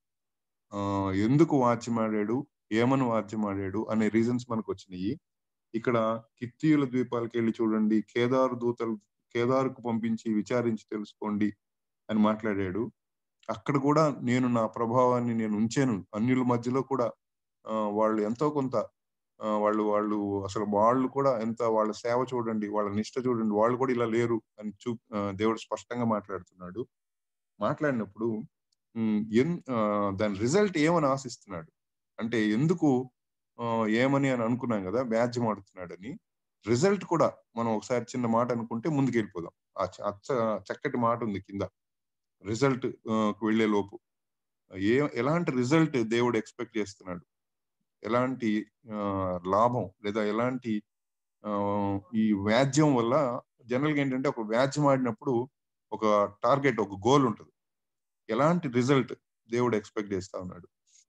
ఆ, ఎందుకు వాచ్యమాడాడు ఏమని వాచ్యమాడాడు అనే రీజన్స్ మనకు వచ్చినాయి ఇక్కడ కిత్తీయుల ద్వీపాలకు వెళ్ళి చూడండి కేదారు దూతలు కేదారుకు పంపించి విచారించి తెలుసుకోండి అని మాట్లాడాడు అక్కడ కూడా నేను నా ప్రభావాన్ని నేను ఉంచాను అన్యుల మధ్యలో కూడా ఆ, వాళ్ళు ఎంతో కొంత ఆ, వాళ్ళు వాళ్ళు అసలు వాళ్ళు కూడా ఎంత వాళ్ళ సేవ చూడండి వాళ్ళ నిష్ట చూడండి వాళ్ళు కూడా ఇలా లేరు అని చూ ఆ, దేవుడు స్పష్టంగా మాట్లాడుతున్నాడు మాట్లాడినప్పుడు ఉమ్, ఎన్ ఆ, దాని రిజల్ట్ ఏమని ఆశిస్తున్నాడు అంటే ఎందుకు ఆ, ఏమని అని అనుకున్నాం కదా వ్యాజ్యం ఆడుతున్నాడని రిజల్ట్ కూడా మనం ఒకసారి చిన్న మాట అనుకుంటే ముందుకు వెళ్ళిపోదాం ఆ చ- అచ్చ చక్కటి మాట ఉంది కింద రిజల్ట్ వెళ్లే లోపు ఏ ఎలాంటి రిజల్ట్ దేవుడు ఎక్స్పెక్ట్ చేస్తున్నాడు ఎలాంటి ఆ, లాభం లేదా ఎలాంటి ఆ, ఈ వ్యాజ్యం వల్ల జనరల్ గా ఏంటంటే ఒక వ్యాజ్యం ఆడినప్పుడు ఒక టార్గెట్ ఒక గోల్ ఉంటుంది ఎలాంటి రిజల్ట్ దేవుడు ఎక్స్పెక్ట్ చేస్తా ఉన్నాడు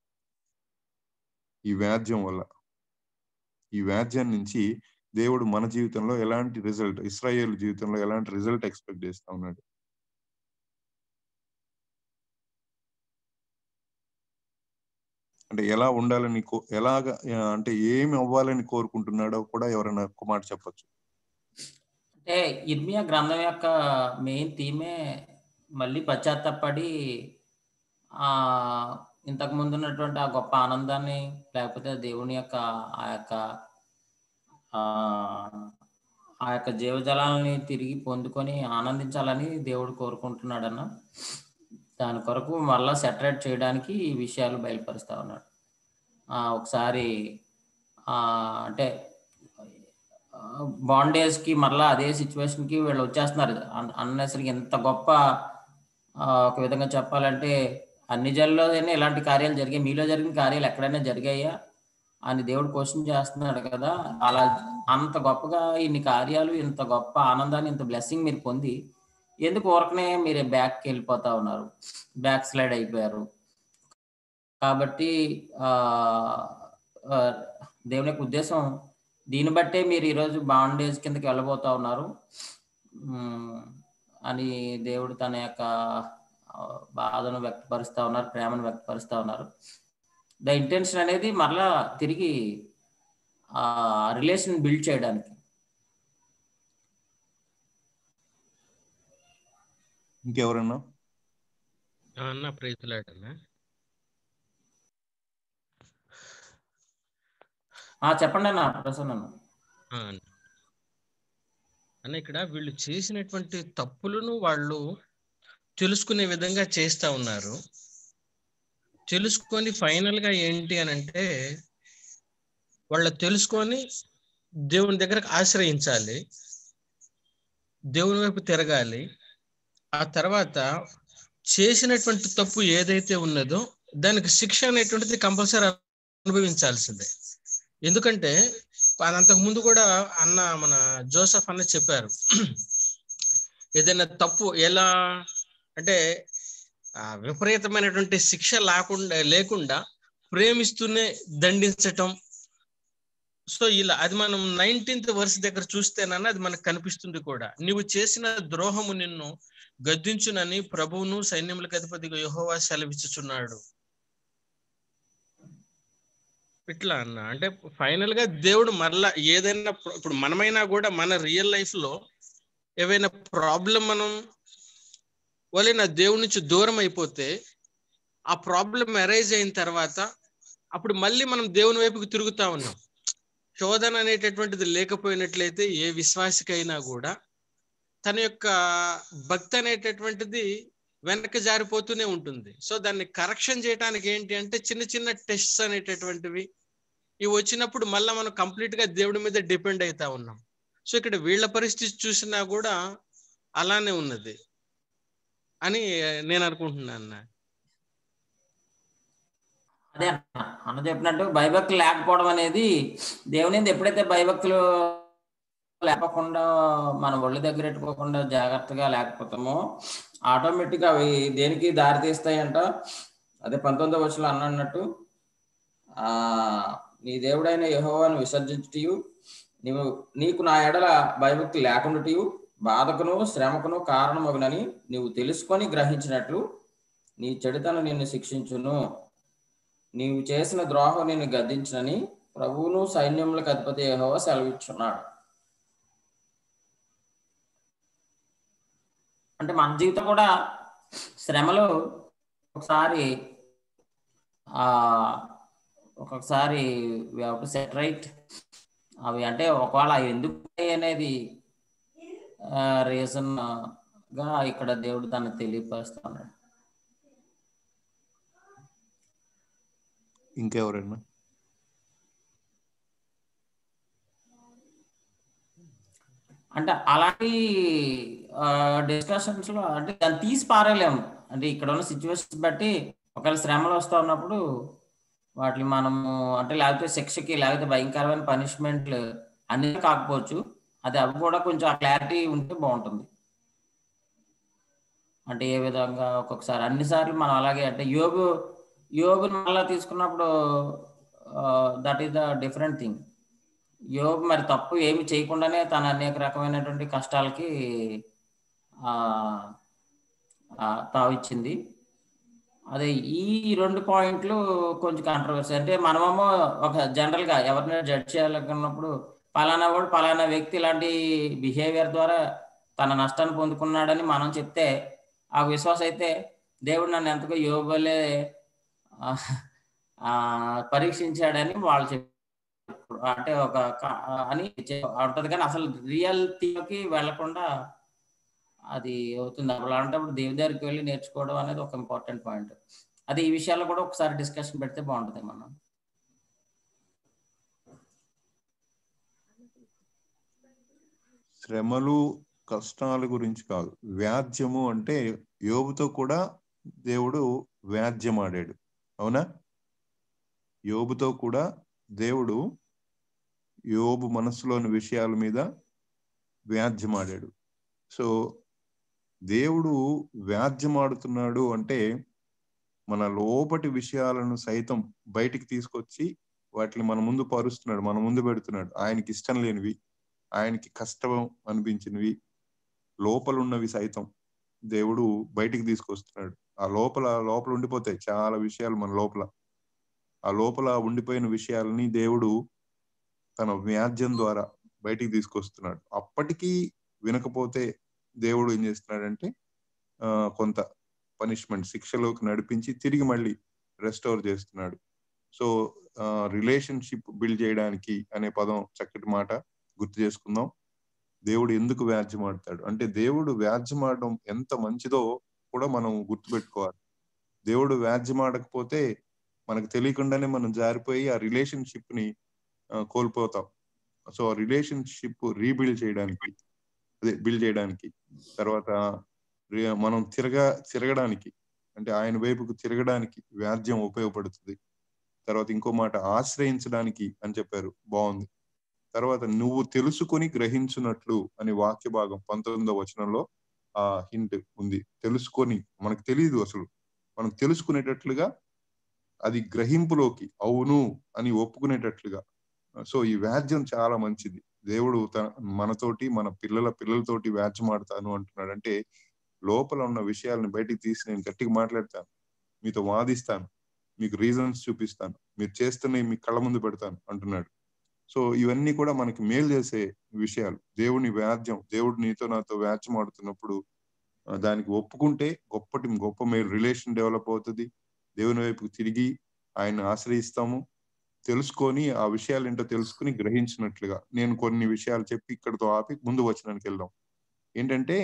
ఈ వ్యాజ్యం వల్ల ఈ వ్యాజ్యం నుంచి దేవుడు మన జీవితంలో ఎలాంటి రిజల్ట్ ఇస్రాయేల్ జీవితంలో ఎలాంటి రిజల్ట్ ఎక్స్పెక్ట్ చేస్తా ఉన్నాడు అంటే ఎలా ఉండాలని కో ఎలాగ ఆ, అంటే ఏమి అవ్వాలని కోరుకుంటున్నాడో కూడా ఎవరైనా ఒక్క మాట చెప్పొచ్చు అంటే ఇర్మియా గ్రంథం యొక్క మెయిన్ థీమే మళ్ళీ పశ్చాత్తపడి ఆ ఇంతకు ముందు ఉన్నటువంటి ఆ గొప్ప ఆనందాన్ని లేకపోతే దేవుని యొక్క ఆ యొక్క ఆ ఆ యొక్క జీవజలాలని తిరిగి పొందుకొని ఆనందించాలని దేవుడు కోరుకుంటున్నాడన్న దాని కొరకు మళ్ళా సెటరేట్ చేయడానికి ఈ విషయాలు బయలుపరుస్తా ఉన్నాడు ఆ, ఒకసారి ఆ, అంటే బాండేజ్ కి మరలా అదే సిచ్యువేషన్ కి వీళ్ళు వచ్చేస్తున్నారు అన్నెసరికి ఎంత గొప్ప ఆ, ఒక విధంగా చెప్పాలంటే అన్ని జల్లోనే ఇలాంటి కార్యాలు జరిగాయి మీలో జరిగిన కార్యాలు ఎక్కడైనా జరిగాయా అని దేవుడు క్వశ్చన్ చేస్తున్నాడు కదా అలా అంత గొప్పగా ఇన్ని కార్యాలు ఇంత గొప్ప ఆనందాన్ని ఇంత బ్లెస్సింగ్ మీరు పొంది ఎందుకు ఊరకనే మీరు బ్యాక్కి వెళ్ళిపోతా ఉన్నారు బ్యాక్ స్లైడ్ అయిపోయారు కాబట్టి ఆ ఆ, దేవుని యొక్క ఉద్దేశం దీన్ని బట్టే మీరు ఈరోజు బాండేజ్ కిందకి వెళ్ళబోతా ఉన్నారు ఉమ్, అని దేవుడు తన యొక్క ఆ, బాధను వ్యక్తపరుస్తా ఉన్నారు ప్రేమను వ్యక్తపరుస్తా ఉన్నారు ద ఇంటెన్షన్ అనేది మరలా తిరిగి ఆ రిలేషన్ బిల్డ్ చేయడానికి ఇంకెవరన్నా ఆ, అన్న ప్రైతులాడన్నా ఆ చెప్పండి అన్న ప్రసన్న అన్న. ఆ, అన్న అన్న ఇక్కడ వీళ్ళు చేసినటువంటి తప్పులను వాళ్ళు తెలుసుకునే విధంగా చేస్తా ఉన్నారు తెలుసుకొని ఫైనల్ గా ఏంటి అని అంటే వాళ్ళు తెలుసుకొని దేవుని దగ్గరకు ఆశ్రయించాలి దేవుని వైపు తిరగాలి ఆ తర్వాత చేసినటువంటి తప్పు ఏదైతే ఉన్నదో దానికి శిక్ష అనేటువంటిది కంపల్సరీ అనుభవించాల్సిందే ఎందుకంటే అంతకు ముందు కూడా అన్న మన జోసఫ్ అన్న చెప్పారు ఏదైనా తప్పు ఎలా అంటే ఆ, విపరీతమైనటువంటి శిక్ష లేకుండా లేకుండా ప్రేమిస్తూనే దండించటం సో ఇలా అది మనం నైన్టీన్త్ వర్స్ దగ్గర చూస్తేనన్నా అది మనకు కనిపిస్తుంది కూడా నీవు చేసిన ద్రోహము నిన్ను గద్దించునని ప్రభువును సైన్యములకు అధిపతిగా యెహోవా సెలవిచ్చుచున్నాడు ఇట్లా అన్న అంటే ఫైనల్ గా దేవుడు మరలా ఏదైనా ప్ర- ఇప్పుడు మనమైనా కూడా మన రియల్ లైఫ్ లో ఏవైనా ప్రాబ్లం మనం వలె నా దేవుడి నుంచి దూరం అయిపోతే ఆ ప్రాబ్లం అరైజ్ అయిన తర్వాత అప్పుడు మళ్ళీ మనం దేవుని వైపుకి తిరుగుతా ఉన్నాం శోధన అనేటటువంటిది లేకపోయినట్లయితే ఏ విశ్వాసికైనా కూడా తన యొక్క భక్తి అనేటటువంటిది వెనక జారిపోతూనే ఉంటుంది సో దాన్ని కరెక్షన్ చేయడానికి ఏంటి అంటే చిన్న చిన్న టెస్ట్స్ అనేటటువంటివి ఇవి వచ్చినప్పుడు మళ్ళీ మనం కంప్లీట్ గా దేవుడి మీద డిపెండ్ అవుతా ఉన్నాం సో ఇక్కడ వీళ్ళ పరిస్థితి చూసినా కూడా అలానే ఉన్నది అని నేను అనుకుంటున్నాను అన్న అదే అన్న అన్న చెప్పినట్టు భయభక్తులు లేకపోవడం అనేది దేవుని యందు ఎప్పుడైతే భయభక్తులు లేకుండా మన ఒళ్ళు దగ్గర పెట్టుకోకుండా జాగ్రత్తగా లేకపోతామో ఆటోమేటిక్ గా అవి దేనికి దారి తీస్తాయంట అదే పంతొమ్మిదో వచ్చులో అన్న అన్నట్టు ఆ నీ దేవుడైన యెహోవాను విసర్జించుటయు నీవు నీకు నా ఎడల భయభక్తి లేకుండాటియు బాధకును శ్రమకును కారణమగునని నీవు తెలుసుకొని గ్రహించినట్లు నీ చెడుతను నిన్ను శిక్షించును నీవు చేసిన ద్రోహం నిన్ను గద్దించునని ప్రభువును సైన్యములకు అధిపతి యెహోవా సెలవిచ్చున్నాడు అంటే మన జీవితం కూడా శ్రమలు ఒకసారి ఆ ఒక్కొక్కసారి సెట్ రైట్ అవి అంటే ఒకవేళ అవి ఎందుకు ఉంటాయి అనేది రీజన్ గా ఇక్కడ దేవుడు దాన్ని తెలియపరుస్తున్నాడు ఇంకెవరైనా అంటే అలాంటి డిస్కషన్స్ లో అంటే దాన్ని తీసి పారేయలేము అంటే ఇక్కడ ఉన్న సిచ్యువేషన్స్ బట్టి ఒకవేళ శ్రమలు వస్తూ ఉన్నప్పుడు వాటిని మనము అంటే లేకపోతే శిక్షకి లేకపోతే భయంకరమైన పనిష్మెంట్లు అన్ని కాకపోవచ్చు అది అవి కూడా కొంచెం ఆ క్లారిటీ ఉంటే బాగుంటుంది అంటే ఏ విధంగా ఒక్కొక్కసారి అన్నిసార్లు మనం అలాగే అంటే యోగు యోగుని మళ్ళా తీసుకున్నప్పుడు that is the different thing యోగ్ మరి తప్పు ఏమి చేయకుండానే తన అనేక రకమైనటువంటి కష్టాలకి ఆ, ఆ, తావిచ్చింది అదే ఈ రెండు పాయింట్లు కొంచెం కాంట్రవర్సీ అంటే మనమేమో ఒక జనరల్ గా ఎవరినైనా జడ్జ్ చేయాలనుకున్నప్పుడు పలానా వాడు పలానా వ్యక్తి ఇలాంటి బిహేవియర్ ద్వారా తన నష్టాన్ని పొందుకున్నాడని మనం చెప్తే ఆ విశ్వాసం అయితే దేవుడు నన్ను ఎంతగా యోగలే పరీక్షించాడని వాళ్ళు చెప్పారు అంటే ఒక క- అని చె- ఉంటది కానీ అసలు రియల్టీకి వెళ్లకుండా అది అవుతుంది అప్పుడు అలాంటప్పుడు దేవుడి దగ్గరికి వెళ్ళి నేర్చుకోవడం అనేది ఒక ఇంపార్టెంట్ పాయింట్ అది ఈ విషయాల్లో కూడా ఒకసారి డిస్కషన్ పెడితే బాగుంటుంది మనం శ్రమలు కష్టాల గురించి కాదు వ్యాజ్యము అంటే యోబుతో కూడా దేవుడు వ్యాజ్యం ఆడాడు అవునా యోబుతో కూడా దేవుడు యోబు మనసులోని విషయాల మీద వ్యాజ్యం ఆడాడు సో దేవుడు వ్యాజ్యం ఆడుతున్నాడు అంటే మన లోపటి విషయాలను సైతం బయటికి తీసుకొచ్చి వాటిని మన ముందు పరుస్తున్నాడు మన ముందు పెడుతున్నాడు ఆయనకి ఇష్టం లేనివి ఆయనకి కష్టం అనిపించినవి లోపల ఉన్నవి సైతం దేవుడు బయటికి తీసుకొస్తున్నాడు ఆ లోపల లోపల ఉండిపోతాయి చాలా విషయాలు మన లోపల ఆ లోపల ఉండిపోయిన విషయాలని దేవుడు తన వ్యాజ్యం ద్వారా బయటికి తీసుకొస్తున్నాడు అప్పటికీ వినకపోతే దేవుడు ఏం చేస్తున్నాడంటే ఆ కొంత పనిష్మెంట్ శిక్షలోకి నడిపించి తిరిగి మళ్ళీ రెస్టోర్ చేస్తున్నాడు సో రిలేషన్షిప్ బిల్డ్ చేయడానికి అనే పదం చక్కటి మాట గుర్తు చేసుకుందాం దేవుడు ఎందుకు వ్యాజ్యం ఆడతాడు అంటే దేవుడు వ్యాజ్యం ఆడడం ఎంత మంచిదో కూడా మనం గుర్తుపెట్టుకోవాలి దేవుడు వ్యాజ్యం ఆడకపోతే మనకు తెలియకుండానే మనం జారిపోయి ఆ రిలేషన్షిప్ ని ఆ, కోల్పోతాం సో ఆ రిలేషన్షిప్ రీబిల్డ్ చేయడానికి అదే బిల్డ్ చేయడానికి తర్వాత రి- మనం తిరగ తిరగడానికి అంటే ఆయన వైపుకు తిరగడానికి వ్యాజ్యం ఉపయోగపడుతుంది తర్వాత ఇంకో మాట ఆశ్రయించడానికి అని చెప్పారు బాగుంది తర్వాత నువ్వు తెలుసుకొని గ్రహించున్నట్లు అనే వాక్య భాగం పంతొమ్మిదవ వచనంలో ఆ హింట్ ఉంది తెలుసుకొని మనకు తెలియదు అసలు మనం తెలుసుకునేటట్లుగా అది గ్రహింపులోకి అవును అని ఒప్పుకునేటట్లుగా సో ఈ వ్యాజ్యం చాలా మంచిది దేవుడు తన మనతోటి మన పిల్లల పిల్లలతోటి వ్యాజ్యం ఆడతాను అంటున్నాడు అంటే లోపల ఉన్న విషయాలను బయటికి తీసి నేను గట్టిగా మాట్లాడతాను మీతో వాదిస్తాను మీకు రీజన్స్ చూపిస్తాను మీరు చేస్తున్నవి మీ కళ్ళ ముందు పెడతాను అంటున్నాడు సో ఇవన్నీ కూడా మనకి మేలు చేసే విషయాలు దేవుని వ్యాజ్యం దేవుడు నీతో నాతో వ్యాజ్యం ఆడుతున్నప్పుడు ఆ, దానికి ఒప్పుకుంటే గొప్పటి గొప్ప మేలు రిలేషన్ డెవలప్ అవుతుంది దేవుని వైపుకి తిరిగి ఆయన ఆశ్రయిస్తాము తెలుసుకొని ఆ విషయాలు ఏంటో తెలుసుకుని గ్రహించినట్లుగా నేను కొన్ని విషయాలు చెప్పి ఇక్కడతో ఆపి ముందు వచనానికి వెళ్దాం ఏంటంటే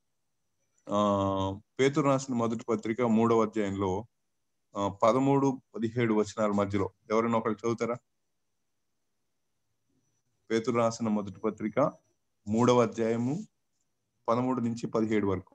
ఆ పేతురు రాసిన మొదటి పత్రిక మూడవ అధ్యాయంలో ఆ, పదమూడు పదిహేడు వచనాల మధ్యలో ఎవరైనా ఒకళ్ళు చదువుతారా పేతురు రాసిన మొదటి పత్రిక మూడవ అధ్యాయము పదమూడు నుంచి పదిహేడు వరకు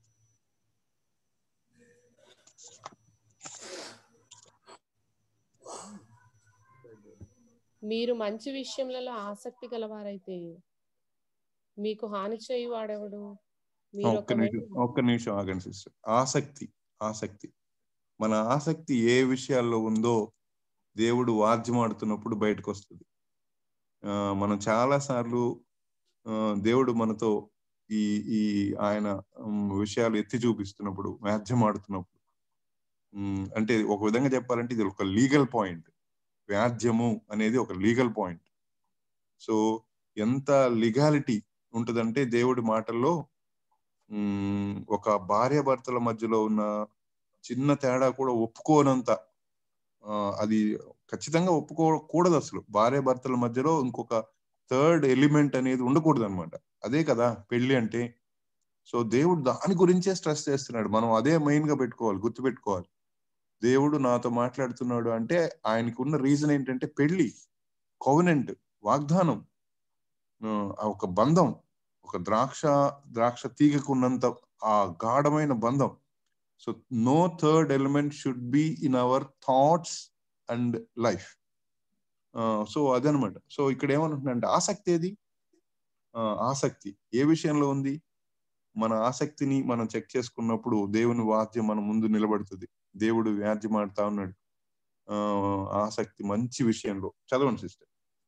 మీరు మంచి విషయములలో ఆసక్తి గలవారైతే మీకు హాని చేయు వాడెవడు మీరు ఒక్క ఒకవేళ నిమిషం ఒక్క నిమిషం ఆగండి సిస్టర్ ఆసక్తి ఆసక్తి మన ఆసక్తి ఏ విషయాల్లో ఉందో దేవుడు వాద్యమాడుతున్నప్పుడు బయటకు వస్తుంది ఆ, మనం చాలా సార్లు ఆ, దేవుడు మనతో ఈ ఈ ఆయన ఉమ్, విషయాలు ఎత్తి చూపిస్తున్నప్పుడు వ్యాజ్యం ఆడుతున్నప్పుడు ఉమ్, అంటే ఒక విధంగా చెప్పాలంటే ఇది ఒక లీగల్ పాయింట్ వ్యాజ్యము అనేది ఒక లీగల్ పాయింట్ సో ఎంత లీగాలిటీ ఉంటదంటే దేవుడి మాటల్లో ఉమ్, ఒక భార్య భర్తల మధ్యలో ఉన్న చిన్న తేడా కూడా ఒప్పుకోనంత ఆ, అది ఖచ్చితంగా ఒప్పుకోకూడదు అసలు భార్య భర్తల మధ్యలో ఇంకొక థర్డ్ ఎలిమెంట్ అనేది ఉండకూడదు అనమాట అదే కదా పెళ్లి అంటే సో దేవుడు దాని గురించే స్ట్రెస్ చేస్తున్నాడు మనం అదే మెయిన్ గా పెట్టుకోవాలి గుర్తు పెట్టుకోవాలి దేవుడు నాతో మాట్లాడుతున్నాడు అంటే ఆయనకు ఉన్న రీజన్ ఏంటంటే పెళ్లి కోవనెంట్ వాగ్దానం ఆ, ఆ ఒక బంధం ఒక ద్రాక్ష ద్రాక్ష తీగకు ఉన్నంత ఆ గాఢమైన బంధం so no third element should be in our thoughts and life so అదనమాట సో ఇక్కడ ఏమంటున్నా అంటే ఆసక్తి ఏది ఆ, ఆసక్తి ఏ విషయంలో ఉంది మన ఆసక్తిని మనం చెక్ చేసుకున్నప్పుడు దేవుని వాద్యం మన ముందు నిలబడుతుంది దేవుడు వ్యాజ్యం ఆడుతా ఉన్నాడు ఆ ఆసక్తి మంచి విషయంలో చదవండి సిస్టర్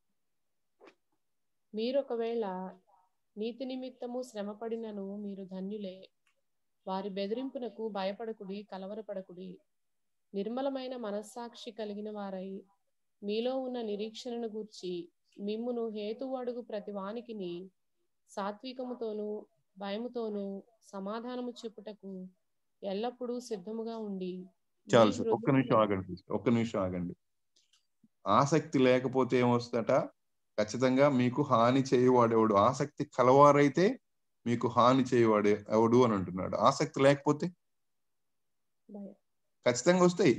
మీరు ఒకవేళ నీతి నిమిత్తము శ్రమపడినను మీరు ధన్యులే వారి బెదిరింపునకు భయపడకుడి కలవరపడకుడి నిర్మలమైన మనస్సాక్షి కలిగిన వారై మీలో ఉన్న నిరీక్షణను గూర్చి మిమ్మును హేతువు అడుగు ప్రతి వానికిని సాత్వికముతోనూ భయముతోనూ సమాధానము చెప్పుటకు ఎల్లప్పుడూ సిద్ధముగా ఉండి మీ చాలు సార్ ఒక్క నిమిషం హృదయములను- ఆగండి sister. ఒక్క నిమిషం ఆగండి ఆసక్తి లేకపోతే ఏమొస్తుందట ఖచ్చితంగా మీకు హాని చేయవాడెవడు ఆసక్తి కలవారైతే మీకు హాని చేయవాడే ఎవడు అని అంటున్నాడు ఆసక్తి లేకపోతే భయం. ఖచ్చితంగా వస్తాయి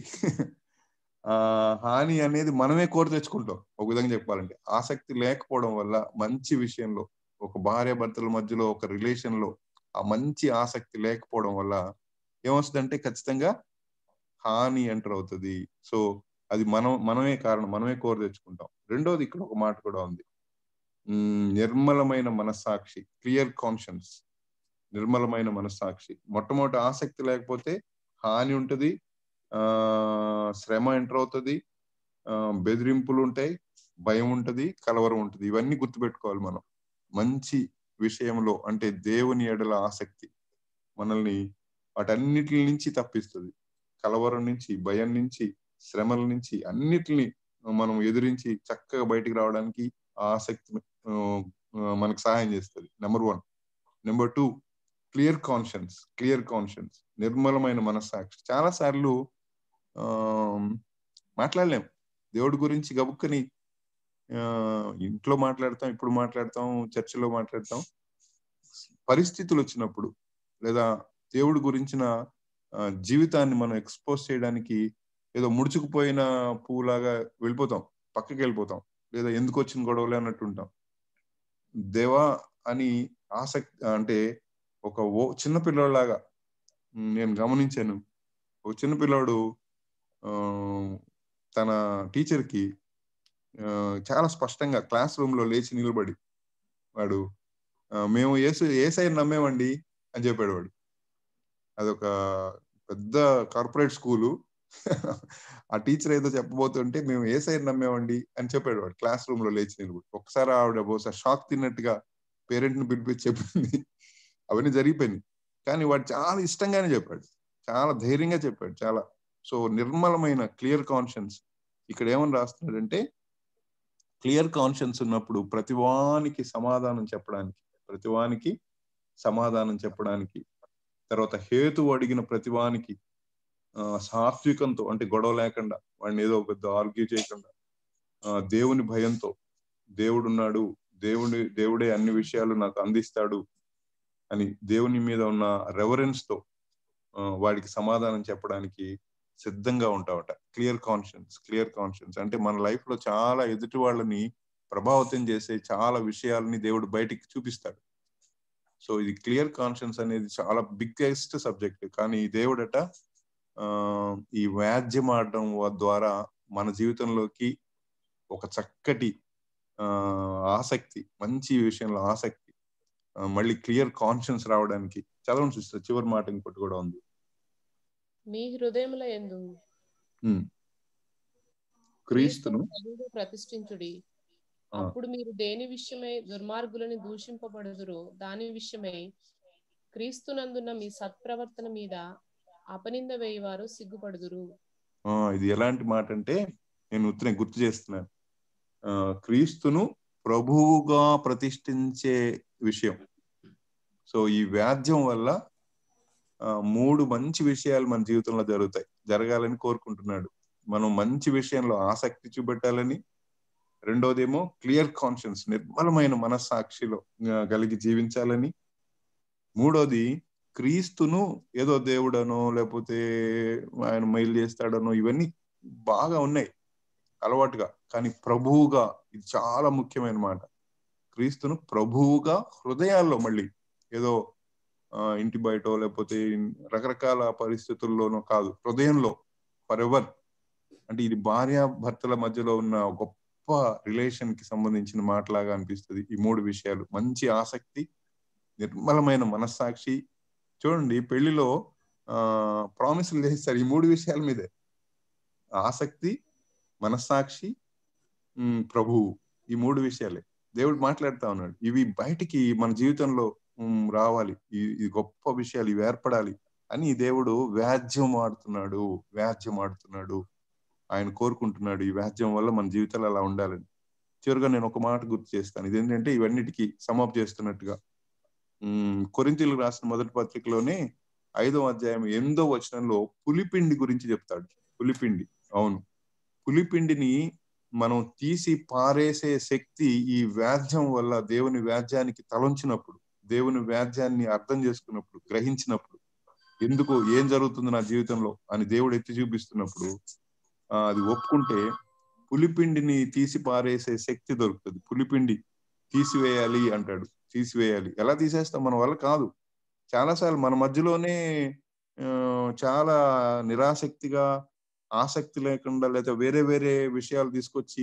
ఆ హాని అనేది మనమే కోరి తెచ్చుకుంటాం ఒక విధంగా చెప్పాలంటే ఆసక్తి లేకపోవడం వల్ల మంచి విషయంలో ఒక భార్య భర్తల మధ్యలో ఒక రిలేషన్ లో ఆ మంచి ఆసక్తి లేకపోవడం వల్ల ఏమొస్తుందంటే ఖచ్చితంగా హాని ఎంటర్ అవుతుంది సో అది మనం మనమే కారణం మనమే కోరి తెచ్చుకుంటాం రెండోది ఇక్కడ ఒక మాట కూడా ఉంది ఉమ్, నిర్మలమైన మనస్సాక్షి క్లియర్ కాన్షియన్స్ నిర్మలమైన మనస్సాక్షి మొట్టమొదటి ఆసక్తి లేకపోతే హాని ఉంటది ఆ శ్రమ ఎంటర్ అవుతుంది ఆ బెదిరింపులు ఉంటాయి భయం ఉంటది కలవరం ఉంటది ఇవన్నీ గుర్తుపెట్టుకోవాలి మనం మంచి విషయంలో అంటే దేవుని ఎడల ఆసక్తి మనల్ని వాటన్నిటి నుంచి తప్పిస్తుంది కలవరం నుంచి భయం నుంచి శ్రమల నుంచి అన్నిటిని మనం ఎదిరించి చక్కగా బయటికి రావడానికి ఆ ఆసక్తి ఆ, ఆ, మనకు సహాయం చేస్తుంది number one number two clear conscience clear conscience నిర్మలమైన మనస్సాక్షి చాలా సార్లు ఆ మాట్లాడలేం దేవుడి గురించి గబుక్కని ఆ, ఇంట్లో మాట్లాడతాం ఇప్పుడు మాట్లాడతాం చర్చిలో మాట్లాడతాం పరిస్థితులు వచ్చినప్పుడు లేదా దేవుడి గురించిన ఆ, జీవితాన్ని మనం ఎక్స్పోజ్ చేయడానికి ఏదో ముడుచుకుపోయిన పువ్వులాగా వెళ్ళిపోతాం పక్కకి వెళ్ళిపోతాం లేదా ఎందుకు వచ్చిన గొడవలే అన్నట్టు ఉంటాం దేవా అని ఆసక్తి అంటే ఒక ఓ చిన్న పిల్లోడిలాగా ఉమ్, నేను గమనించాను ఒక చిన్న పిల్లోడు ఆ, తన టీచర్ కి ఆ, చాలా స్పష్టంగా క్లాస్ రూమ్ లో లేచి నిలబడి వాడు ఆ, మేము ఏసు ఏసై నమ్మేమండి అని చెప్పాడు వాడు అదొక పెద్ద కార్పొరేట్ స్కూలు ఆ టీచర్ ఏదో చెప్పబోతుంటే మేము ఏ సైడ్ నమ్మేమండి అని చెప్పాడు వాడు క్లాస్ రూమ్ లో లేచి నిలబడి ఒకసారి ఆవిడ బహుశా షాక్ తిన్నట్టుగా పేరెంట్ ని పిలిపించి చెప్పింది అవన్నీ జరిగిపోయినాయి కానీ వాడు చాలా ఇష్టంగానే చెప్పాడు చాలా ధైర్యంగా చెప్పాడు చాలా సో నిర్మలమైన క్లియర్ కాన్షియన్స్ ఇక్కడ ఏమని రాస్తున్నాడంటే క్లియర్ కాన్షియన్స్ ఉన్నప్పుడు ప్రతివానికి సమాధానం చెప్పడానికి ప్రతివానికి సమాధానం చెప్పడానికి తర్వాత హేతు అడిగిన ప్రతివానికి ఆ, సాత్వికంతో అంటే గొడవ లేకుండా వాడిని ఏదో పెద్ద ఆర్గ్యూ చేయకుండా ఆ, దేవుని భయంతో దేవుడు ఉన్నాడు దేవుడి దేవుడే అన్ని విషయాలు నాకు అందిస్తాడు అని దేవుని మీద ఉన్న రెవరెన్స్ తో ఆ, వాడికి సమాధానం చెప్పడానికి సిద్ధంగా ఉంటావట క్లియర్ కాన్షియన్స్ క్లియర్ కాన్షియన్స్ అంటే మన లైఫ్ లో చాలా ఎదుటి వాళ్ళని ప్రభావితం చేసే చాలా విషయాలని దేవుడు బయటికి చూపిస్తాడు సో ఇది క్లియర్ కాన్షియన్స్ అనేది చాలా బిగ్గెస్ట్ సబ్జెక్ట్ కానీ దేవుడట ఆ ఈ వ్యాజ్యం ఆడడం ద్వారా మన జీవితంలోకి ఒక చక్కటి ఆ ఆసక్తి మంచి విషయంలో ఆసక్తి ఆ, మళ్ళీ క్లియర్ కాన్షియన్స్ రావడానికి చదవండి సిస్టర్ చివరి మాట ఇంకోటి కూడా ఉంది మీ హృదయముల ఎందు ఉమ్. క్రీస్తును ప్రభువుగా ప్రతిష్ఠించుడి ఆ. అప్పుడు మీరు దేని విషయమై దుర్మార్గులని దూషింపబడుదురో దాని విషయమై క్రీస్తునందున్న మీ సత్ప్రవర్తన మీద అపనింద వేయవారు సిగ్గుపడుదురు ఆ, ఇది ఎలాంటి మాట అంటే నేను ఉత్తనే గుర్తు చేస్తున్నాను ఆ, క్రీస్తును ప్రభువుగా ప్రతిష్ఠించే విషయం సో ఈ వ్యాధ్యం వల్ల ఆ, మూడు మంచి విషయాలు మన జీవితంలో జరుగుతాయి జరగాలని కోరుకుంటున్నాడు మనం మంచి విషయంలో ఆసక్తి చూపెట్టాలని రెండోదేమో క్లియర్ కాన్షియన్స్ నిర్మలమైన మనస్సాక్షిలో ఆ, కలిగి జీవించాలని మూడోది క్రీస్తును ఏదో దేవుడనో లేకపోతే ఆయన మైలు చేస్తాడనో ఇవన్నీ బాగా ఉన్నాయి అలవాటుగా కానీ ప్రభువుగా ఇది చాలా ముఖ్యమైన మాట క్రీస్తును ప్రభువుగా హృదయాల్లో మళ్ళీ ఏదో ఆ, ఇంటి బయటో లేకపోతే రకరకాల పరిస్థితుల్లోనో కాదు హృదయంలో ఫర్ ఎవర్ అంటే ఇది భార్య భర్తల మధ్యలో ఉన్న గొప్ప రిలేషన్ కి సంబంధించిన మాటలాగా అనిపిస్తుంది ఈ మూడు విషయాలు మంచి ఆసక్తి నిర్మలమైన మనస్సాక్షి చూడండి పెళ్లిలో ఆ ప్రామిసులు చేస్తారు ఈ మూడు విషయాల మీదే ఆసక్తి మనస్సాక్షి ఉమ్, ప్రభువు ఈ మూడు విషయాలే దేవుడు మాట్లాడుతా ఉన్నాడు ఇవి బయటికి మన జీవితంలో ఉమ్, రావాలి ఈ- ఈ గొప్ప విషయాలు ఇవి ఏర్పడాలి అని దేవుడు వ్యాజ్యం ఆడుతున్నాడు వ్యాజ్యం ఆడుతున్నాడు ఆయన కోరుకుంటున్నాడు ఈ వ్యాజ్యం వల్ల మన జీవితాలు అలా ఉండాలని చివరిగా నేను ఒక మాట గుర్తు చేస్తాను ఇదేంటంటే ఇవన్నిటికీ సమాప్ చేస్తున్నట్టుగా ఉమ్, కొరింథీయులకు రాసిన మొదటి పత్రికలోనే ఐదో అధ్యాయం ఎనిమిదో వచనంలో పులిపిండి గురించి చెప్తాడు పులిపిండి అవును పులిపిండిని మనం తీసి పారేసే శక్తి ఈ వ్యాధ్యం వల్ల దేవుని వ్యాధ్యానికి తలంచినప్పుడు దేవుని వ్యాధ్యాన్ని అర్థం చేసుకున్నప్పుడు గ్రహించినప్పుడు ఎందుకు ఏం జరుగుతుంది నా జీవితంలో అని దేవుడు ఎత్తి చూపిస్తున్నప్పుడు ఆ, అది ఒప్పుకుంటే పులిపిండిని తీసి పారేసే శక్తి దొరుకుతుంది పులిపిండి తీసివేయాలి అంటాడు తీసివేయాలి ఎలా తీసేస్తాం మన వల్ల కాదు చాలాసార్లు మన మధ్యలోనే ఆ, చాలా నిరాసక్తిగా ఆసక్తి లేకుండా లేదా వేరే వేరే విషయాలు తీసుకొచ్చి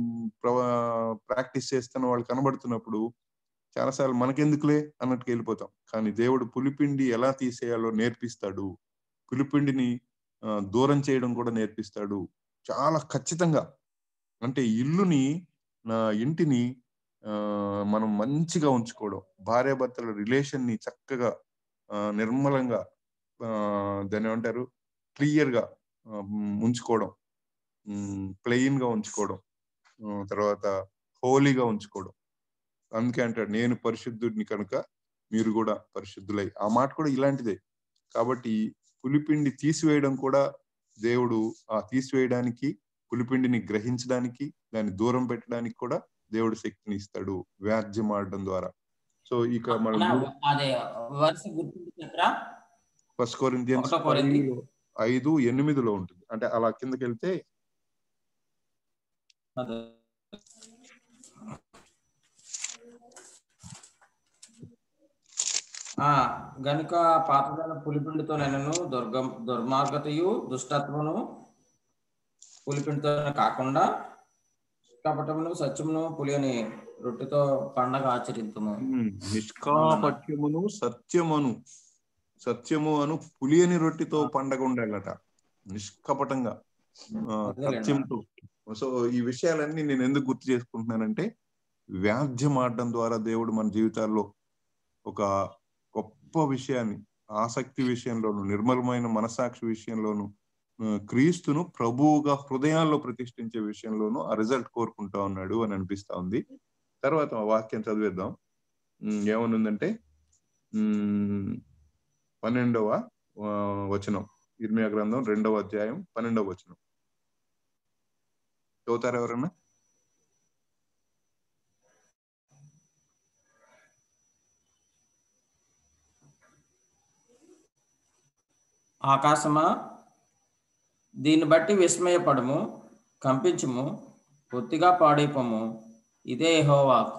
ప్రాక్టీస్ చేస్తున్న వాళ్ళు కనబడుతున్నప్పుడు చాలాసార్లు మనకెందుకులే అన్నట్టుగా వెళ్ళిపోతాం కానీ దేవుడు పులిపిండి ఎలా తీసేయాలో నేర్పిస్తాడు పులిపిండిని ఆ, దూరం చేయడం కూడా నేర్పిస్తాడు చాలా ఖచ్చితంగా అంటే ఇల్లుని నా ఇంటిని ఆ, మనం మంచిగా ఉంచుకోవడం భార్యాభర్తల రిలేషన్ ని చక్కగా ఆ, నిర్మలంగా ఆ, దాన్ని ఏమంటారు క్లియర్ గా ఆ, ఉంచుకోవడం ప్లెయిన్ గా ఉంచుకోవడం ఆ, తర్వాత హోలీగా ఉంచుకోవడం అందుకే అంటాడు నేను పరిశుద్ధుడిని కనుక మీరు కూడా పరిశుద్ధులై ఆ మాట కూడా ఇలాంటిదే కాబట్టి పులిపిండి తీసివేయడం కూడా దేవుడు ఆ తీసివేయడానికి పులిపిండిని గ్రహించడానికి దాన్ని దూరం పెట్టడానికి కూడా దేవుడు శక్తిని ఇస్తాడు వ్యాజ్యం ఆడడం ద్వారా సో ఇక మనం అన్న, అదే వరుస గుర్తుంటే చెప్పరా ఫస్ట్ కొరింథియన్స్ ఒకటో కొరింథీ. ఐదు ఎనిమిదిలో ఉంటుంది అంటే అలా కిందకి వెళ్తే అదే. ఆ గనుక పాతదైన పులిపిండితో నేను దుర్గ దుర్మార్గతయు దుష్టత్వను పులిపిండితో కాకుండా కపటమును సత్యమును పులియని రొట్టెతో పండగ ఆచరిద్దుము ఉమ్, నిష్కాపట్యమును సత్యమును సత్యము అను పులియని రొట్టితో పండగ ఉండాలట నిష్కపటంగా ఆ, అదేలేండి. సత్యంతో సో ఈ విషయాలన్నీ నేను ఎందుకు గుర్తు చేసుకుంటున్నానంటే వ్యాధ్యం ఆడడం ద్వారా దేవుడు మన జీవితాల్లో ఒక గొప్ప విషయాన్ని ఆసక్తి విషయంలోను నిర్మలమైన మనసాక్షి విషయంలోను ఆ, క్రీస్తును ప్రభువుగా హృదయాల్లో ప్రతిష్ఠించే విషయంలోను ఆ రిజల్ట్ కోరుకుంటా ఉన్నాడు అని అనిపిస్తా ఉంది తర్వాత ఆ వాక్యం చదివేద్దాం ఉమ్, ఏమనుందంటే ఉమ్, పన్నెండవ ఆ, వచనం ఇర్మియా గ్రంథం రెండవ అధ్యాయం పన్నెండవ వచనం చదువుతారు ఎవరన్నా ఆకాశమా దీన్ని బట్టి విస్మయపడము కంపించుము పొత్తిగా పాడైపోము ఇదే యెహోవాకు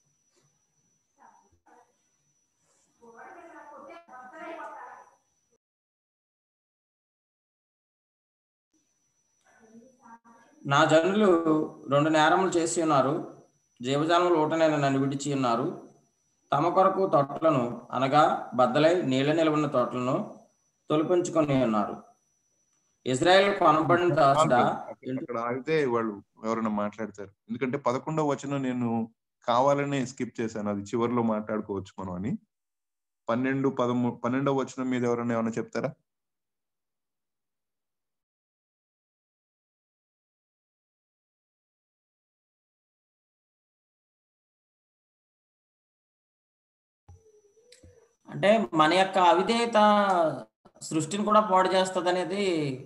నా జనులు రెండు నేరములు చేసి ఉన్నారు జీవజాలములు ఊటనైన నన్ను విడిచి ఉన్నారు తమ కొరకు తొట్లను అనగా బద్దలై నీళ్ళ నిలబడిన తోటలను తొలిపించుకొని ఉన్నారు ఇజ్రాయెల్ కొనబడిన దాసుడా అక్కడ ఆగితే వాళ్ళు ఎవరైనా మాట్లాడతారు ఎందుకంటే పదకొండవ వచనం నేను కావాలనే స్కిప్ చేశాను అది చివరిలో మాట్లాడుకోవచ్చు మనం అని పన్నెండు పదమూడు పన్నెండవ వచనం మీద ఎవరైనా ఏమైనా చెప్తారా అంటే మన యొక్క అవిధేయత సృష్టిని కూడా పాడు చేస్తుంది అనేది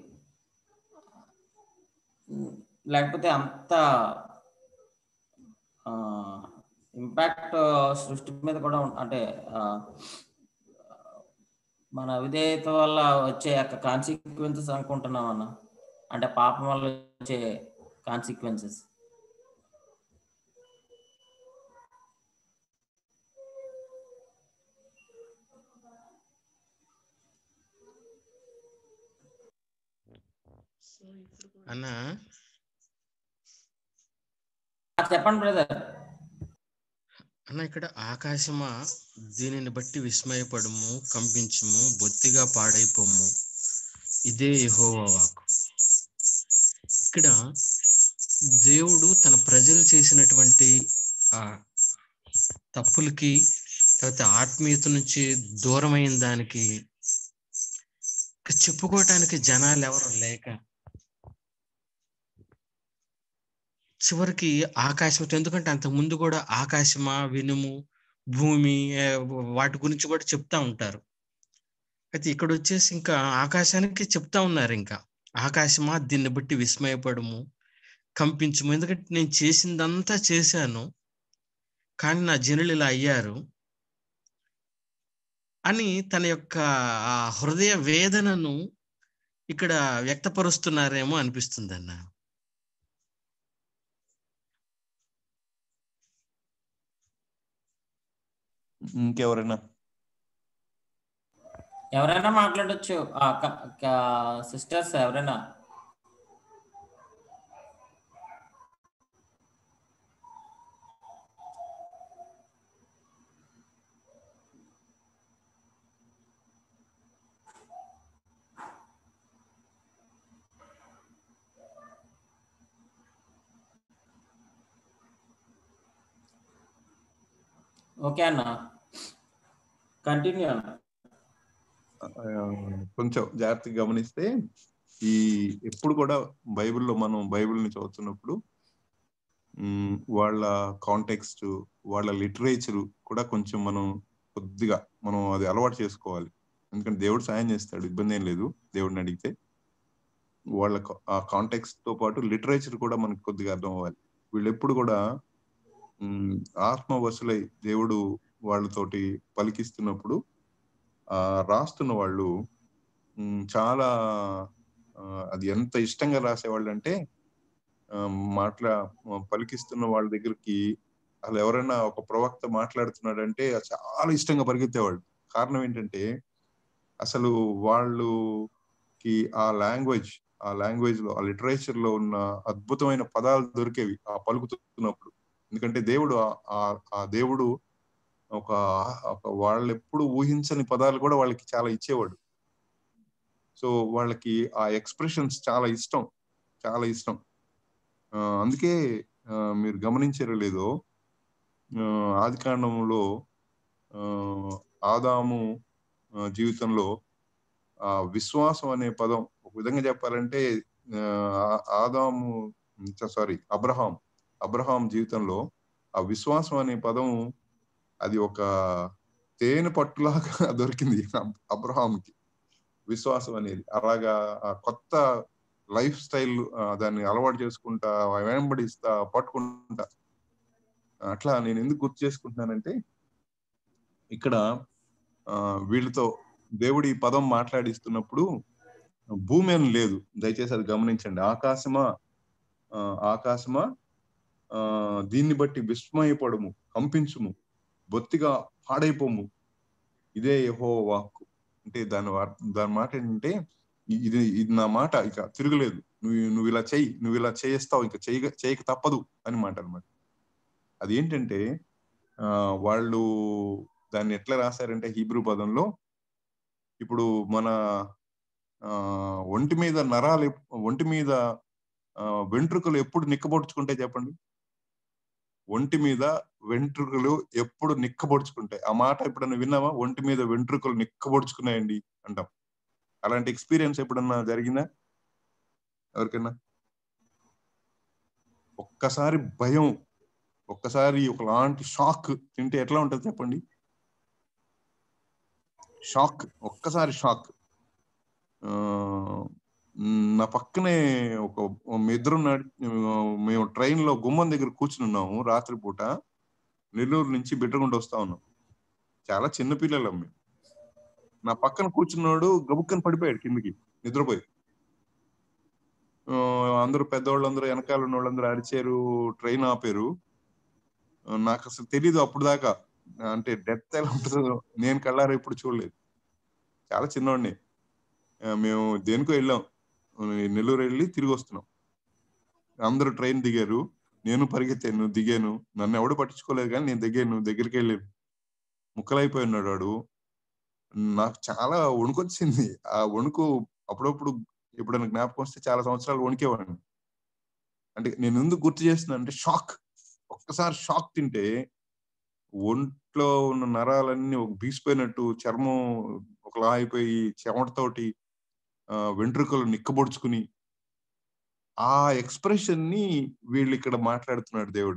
లేకపోతే అంత ఇంపాక్ట్ సృష్టి మీద కూడా ఉం- అంటే ఆ, మన అవిధేయత వల్ల వచ్చే యొక్క కాన్సిక్వెన్సెస్ అనుకుంటున్నాం అన్న అంటే పాపం వల్ల వచ్చే కాన్సిక్వెన్సెస్ అన్న చెప్పండి బ్రదర్ అన్న ఇక్కడ ఆకాశమా దీనిని బట్టి విస్మయపడము కంపించుము బొత్తిగా పాడైపోము ఇదే యెహోవా వాక్కు ఇక్కడ దేవుడు తన ప్రజలు చేసినటువంటి ఆ తప్పులకి లేకపోతే ఆత్మీయత నుంచి దూరమైన దానికి ఇక చెప్పుకోవటానికి జనాలు ఎవరు లేక చివరికి ఆకాశం ఎందుకంటే అంత ముందు కూడా ఆకాశమా వినుము భూమి ఏ, వాటి గురించి కూడా చెప్తా ఉంటారు అయితే ఇక్కడ వచ్చేసి ఇంకా ఆకాశానికి చెప్తా ఉన్నారు ఇంకా ఆకాశమా దీన్ని బట్టి విస్మయపడము కంపించము ఎందుకంటే నేను చేసిందంతా చేశాను కానీ నా జనులు ఇలా అయ్యారు అని తన యొక్క ఆ హృదయ వేదనను ఇక్కడ వ్యక్తపరుస్తున్నారేమో అనిపిస్తుంది అన్న ఇంకెవరైనా ఎవరైనా మాట్లాడొచ్చు సిస్టర్స్ ఎవరైనా ఓకే అన్న కంటిన్యూ అన్న ఆ, కొంచెం జాగ్రత్తగా గమనిస్తే ఈ ఎప్పుడు కూడా బైబిల్లో మనం బైబిల్ని చదువుతున్నప్పుడు ఉమ్, వాళ్ళ కాంటెక్స్ట్ వాళ్ళ లిటరేచర్ కూడా కొంచెం మనం కొద్దిగా మనం అది అలవాటు చేసుకోవాలి ఎందుకంటే దేవుడు సాయం చేస్తాడు ఇబ్బంది ఏం లేదు దేవుడిని అడిగితే వాళ్ళ కా- ఆ కాంటెక్స్ట్ తో పాటు లిటరేచర్ కూడా మనకు కొద్దిగా అర్థం అవ్వాలి వీళ్ళు ఎప్పుడు కూడా ఉమ్, ఆత్మవశులై దేవుడు వాళ్ళతోటి పలికిస్తున్నప్పుడు ఆ రాస్తున్న వాళ్ళు ఉమ్, చాలా ఆ, అది ఎంత ఇష్టంగా రాసేవాళ్ళు అంటే ఆ, మాట్లా పలికిస్తున్న వాళ్ళ దగ్గరికి అసలు ఎవరైనా ఒక ప్రవక్త మాట్లాడుతున్నాడంటే అది చాలా ఇష్టంగా పరిగెత్తేవాళ్ళు కారణం ఏంటంటే అసలు వాళ్ళుకి ఆ లాంగ్వేజ్ ఆ లాంగ్వేజ్ లో ఆ లిటరేచర్ లో ఉన్న అద్భుతమైన పదాలు దొరికేవి ఆ పలుకుతున్నప్పుడు ఎందుకంటే దేవుడు ఆ- ఆ- ఆ దేవుడు ఒక ఒక వాళ్ళు ఎప్పుడు ఊహించని పదాలు కూడా వాళ్ళకి చాలా ఇచ్చేవాడు సో వాళ్ళకి ఆ ఎక్స్ప్రెషన్స్ చాలా ఇష్టం చాలా ఇష్టం ఆ, అందుకే ఆ, మీరు గమనించారో లేదో ఆ, ఆది కాండంలో ఆ, ఆదాము ఆ, జీవితంలో ఆ విశ్వాసం అనే పదం ఒక విధంగా చెప్పాలంటే ఆ, ఆదాము సారీ అబ్రహాం అబ్రహాం జీవితంలో ఆ విశ్వాసం అనే పదం అది ఒక తేనె పట్టులాగా దొరికింది అబ్రహాంకి విశ్వాసం అనేది అలాగా ఆ కొత్త లైఫ్ స్టైల్ దాన్ని అలవాటు చేసుకుంటా వెంబడిస్తా పట్టుకుంటా అట్లా నేను ఎందుకు గుర్తు చేసుకుంటున్నానంటే ఇక్కడ ఆ వీళ్ళతో దేవుడి ఈ పదం మాట్లాడిస్తున్నప్పుడు భూమి అని లేదు దయచేసి అది గమనించండి ఆకాశమా ఆ, ఆకాశమా ఆ దీన్ని బట్టి విస్మయపడము కంపించుము బొత్తిగా పాడైపోము ఇదే యహో వాక్కు అంటే దాని వార్- దాని మాట ఏంటంటే ఇ- ఇది ఇది నా మాట ఇక తిరగలేదు నువ్వు నువ్వు ఇలా చెయ్యి నువ్వు ఇలా చేస్తావు ఇంకా చేయక చేయక తప్పదు అని మాట అనమాట అది ఏంటంటే ఆ వాళ్ళు దాన్ని ఎట్లా రాశారంటే హీబ్రూ పదంలో ఇప్పుడు మన ఆ ఒంటి మీద నరాలు ఎప్- ఒంటి మీద ఆ, వెంట్రుకలు ఎప్పుడు నిక్కబొడుచుకుంటే చెప్పండి ఒంటి మీద వెంట్రుకలు ఎప్పుడు నిక్కబొడుచుకుంటాయి ఆ మాట ఎప్పుడన్నా విన్నావా ఒంటి మీద వెంట్రుకలు నిక్కబొడుచుకున్నాయండి అంటాం అలాంటి ఎక్స్పీరియన్స్ ఎప్పుడన్నా జరిగిందా ఎవరికైనా ఒక్కసారి భయం ఒక్కసారి ఒకలాంటి షాక్ తింటే ఎట్లా ఉంటది చెప్పండి షాక్ ఒక్కసారి షాక్ ఆ, నా పక్కనే ఒక మీ ఇద్దరు నడి మేము ట్రైన్ లో గుమ్మం దగ్గర కూర్చుని ఉన్నాము రాత్రిపూట నెల్లూరు నుంచి బిడ్డగుంట వస్తా ఉన్నాం చాలా చిన్న పిల్లలం మేము నా పక్కన కూర్చున్నాడు గబుక్కని పడిపోయాడు కిందికి నిద్రపోయి ఆ, అందరూ పెద్దవాళ్ళందరూ వెనకాల ఉన్న వాళ్ళందరూ అరిచారు ట్రైన్ ఆపారు ఆ, నాకు అసలు తెలీదు అప్పుడు దాకా అంటే డెత్ ఎలా ఉంటుందో నేను కళ్ళారా ఎప్పుడు చూడలేదు చాలా చిన్నవాడిని ఆ, మేము దేనికో వెళ్ళాం ఆ, నెల్లూరు వెళ్ళి తిరిగి వస్తున్నాం అందరూ ట్రైన్ దిగారు నేను పరిగెత్తాను దిగాను నన్ను ఎవడు పట్టించుకోలేదు కానీ నేను దిగాను దగ్గరికి వెళ్ళాను ముక్కలైపోయి ఉన్నాడు వాడు నాకు చాలా వణుకొచ్చింది ఆ వణుకు అప్పుడప్పుడు ఎప్పుడైనా జ్ఞాపకం వస్తే చాలా సంవత్సరాలు వణికేవాడిని అంటే నేను ఎందుకు గుర్తు చేస్తున్నా అంటే షాక్ ఒక్కసారి షాక్ తింటే ఒంట్లో ఉన్న నరాలన్నీ ఒక బీసిపోయినట్టు చర్మం ఒకలా అయిపోయి చెమటతోటి ఆ, వెంట్రుకలు నిక్కబొడుచుకుని ఆ ఎక్స్ప్రెషన్ ని వీళ్ళు ఇక్కడ మాట్లాడుతున్నాడు దేవుడు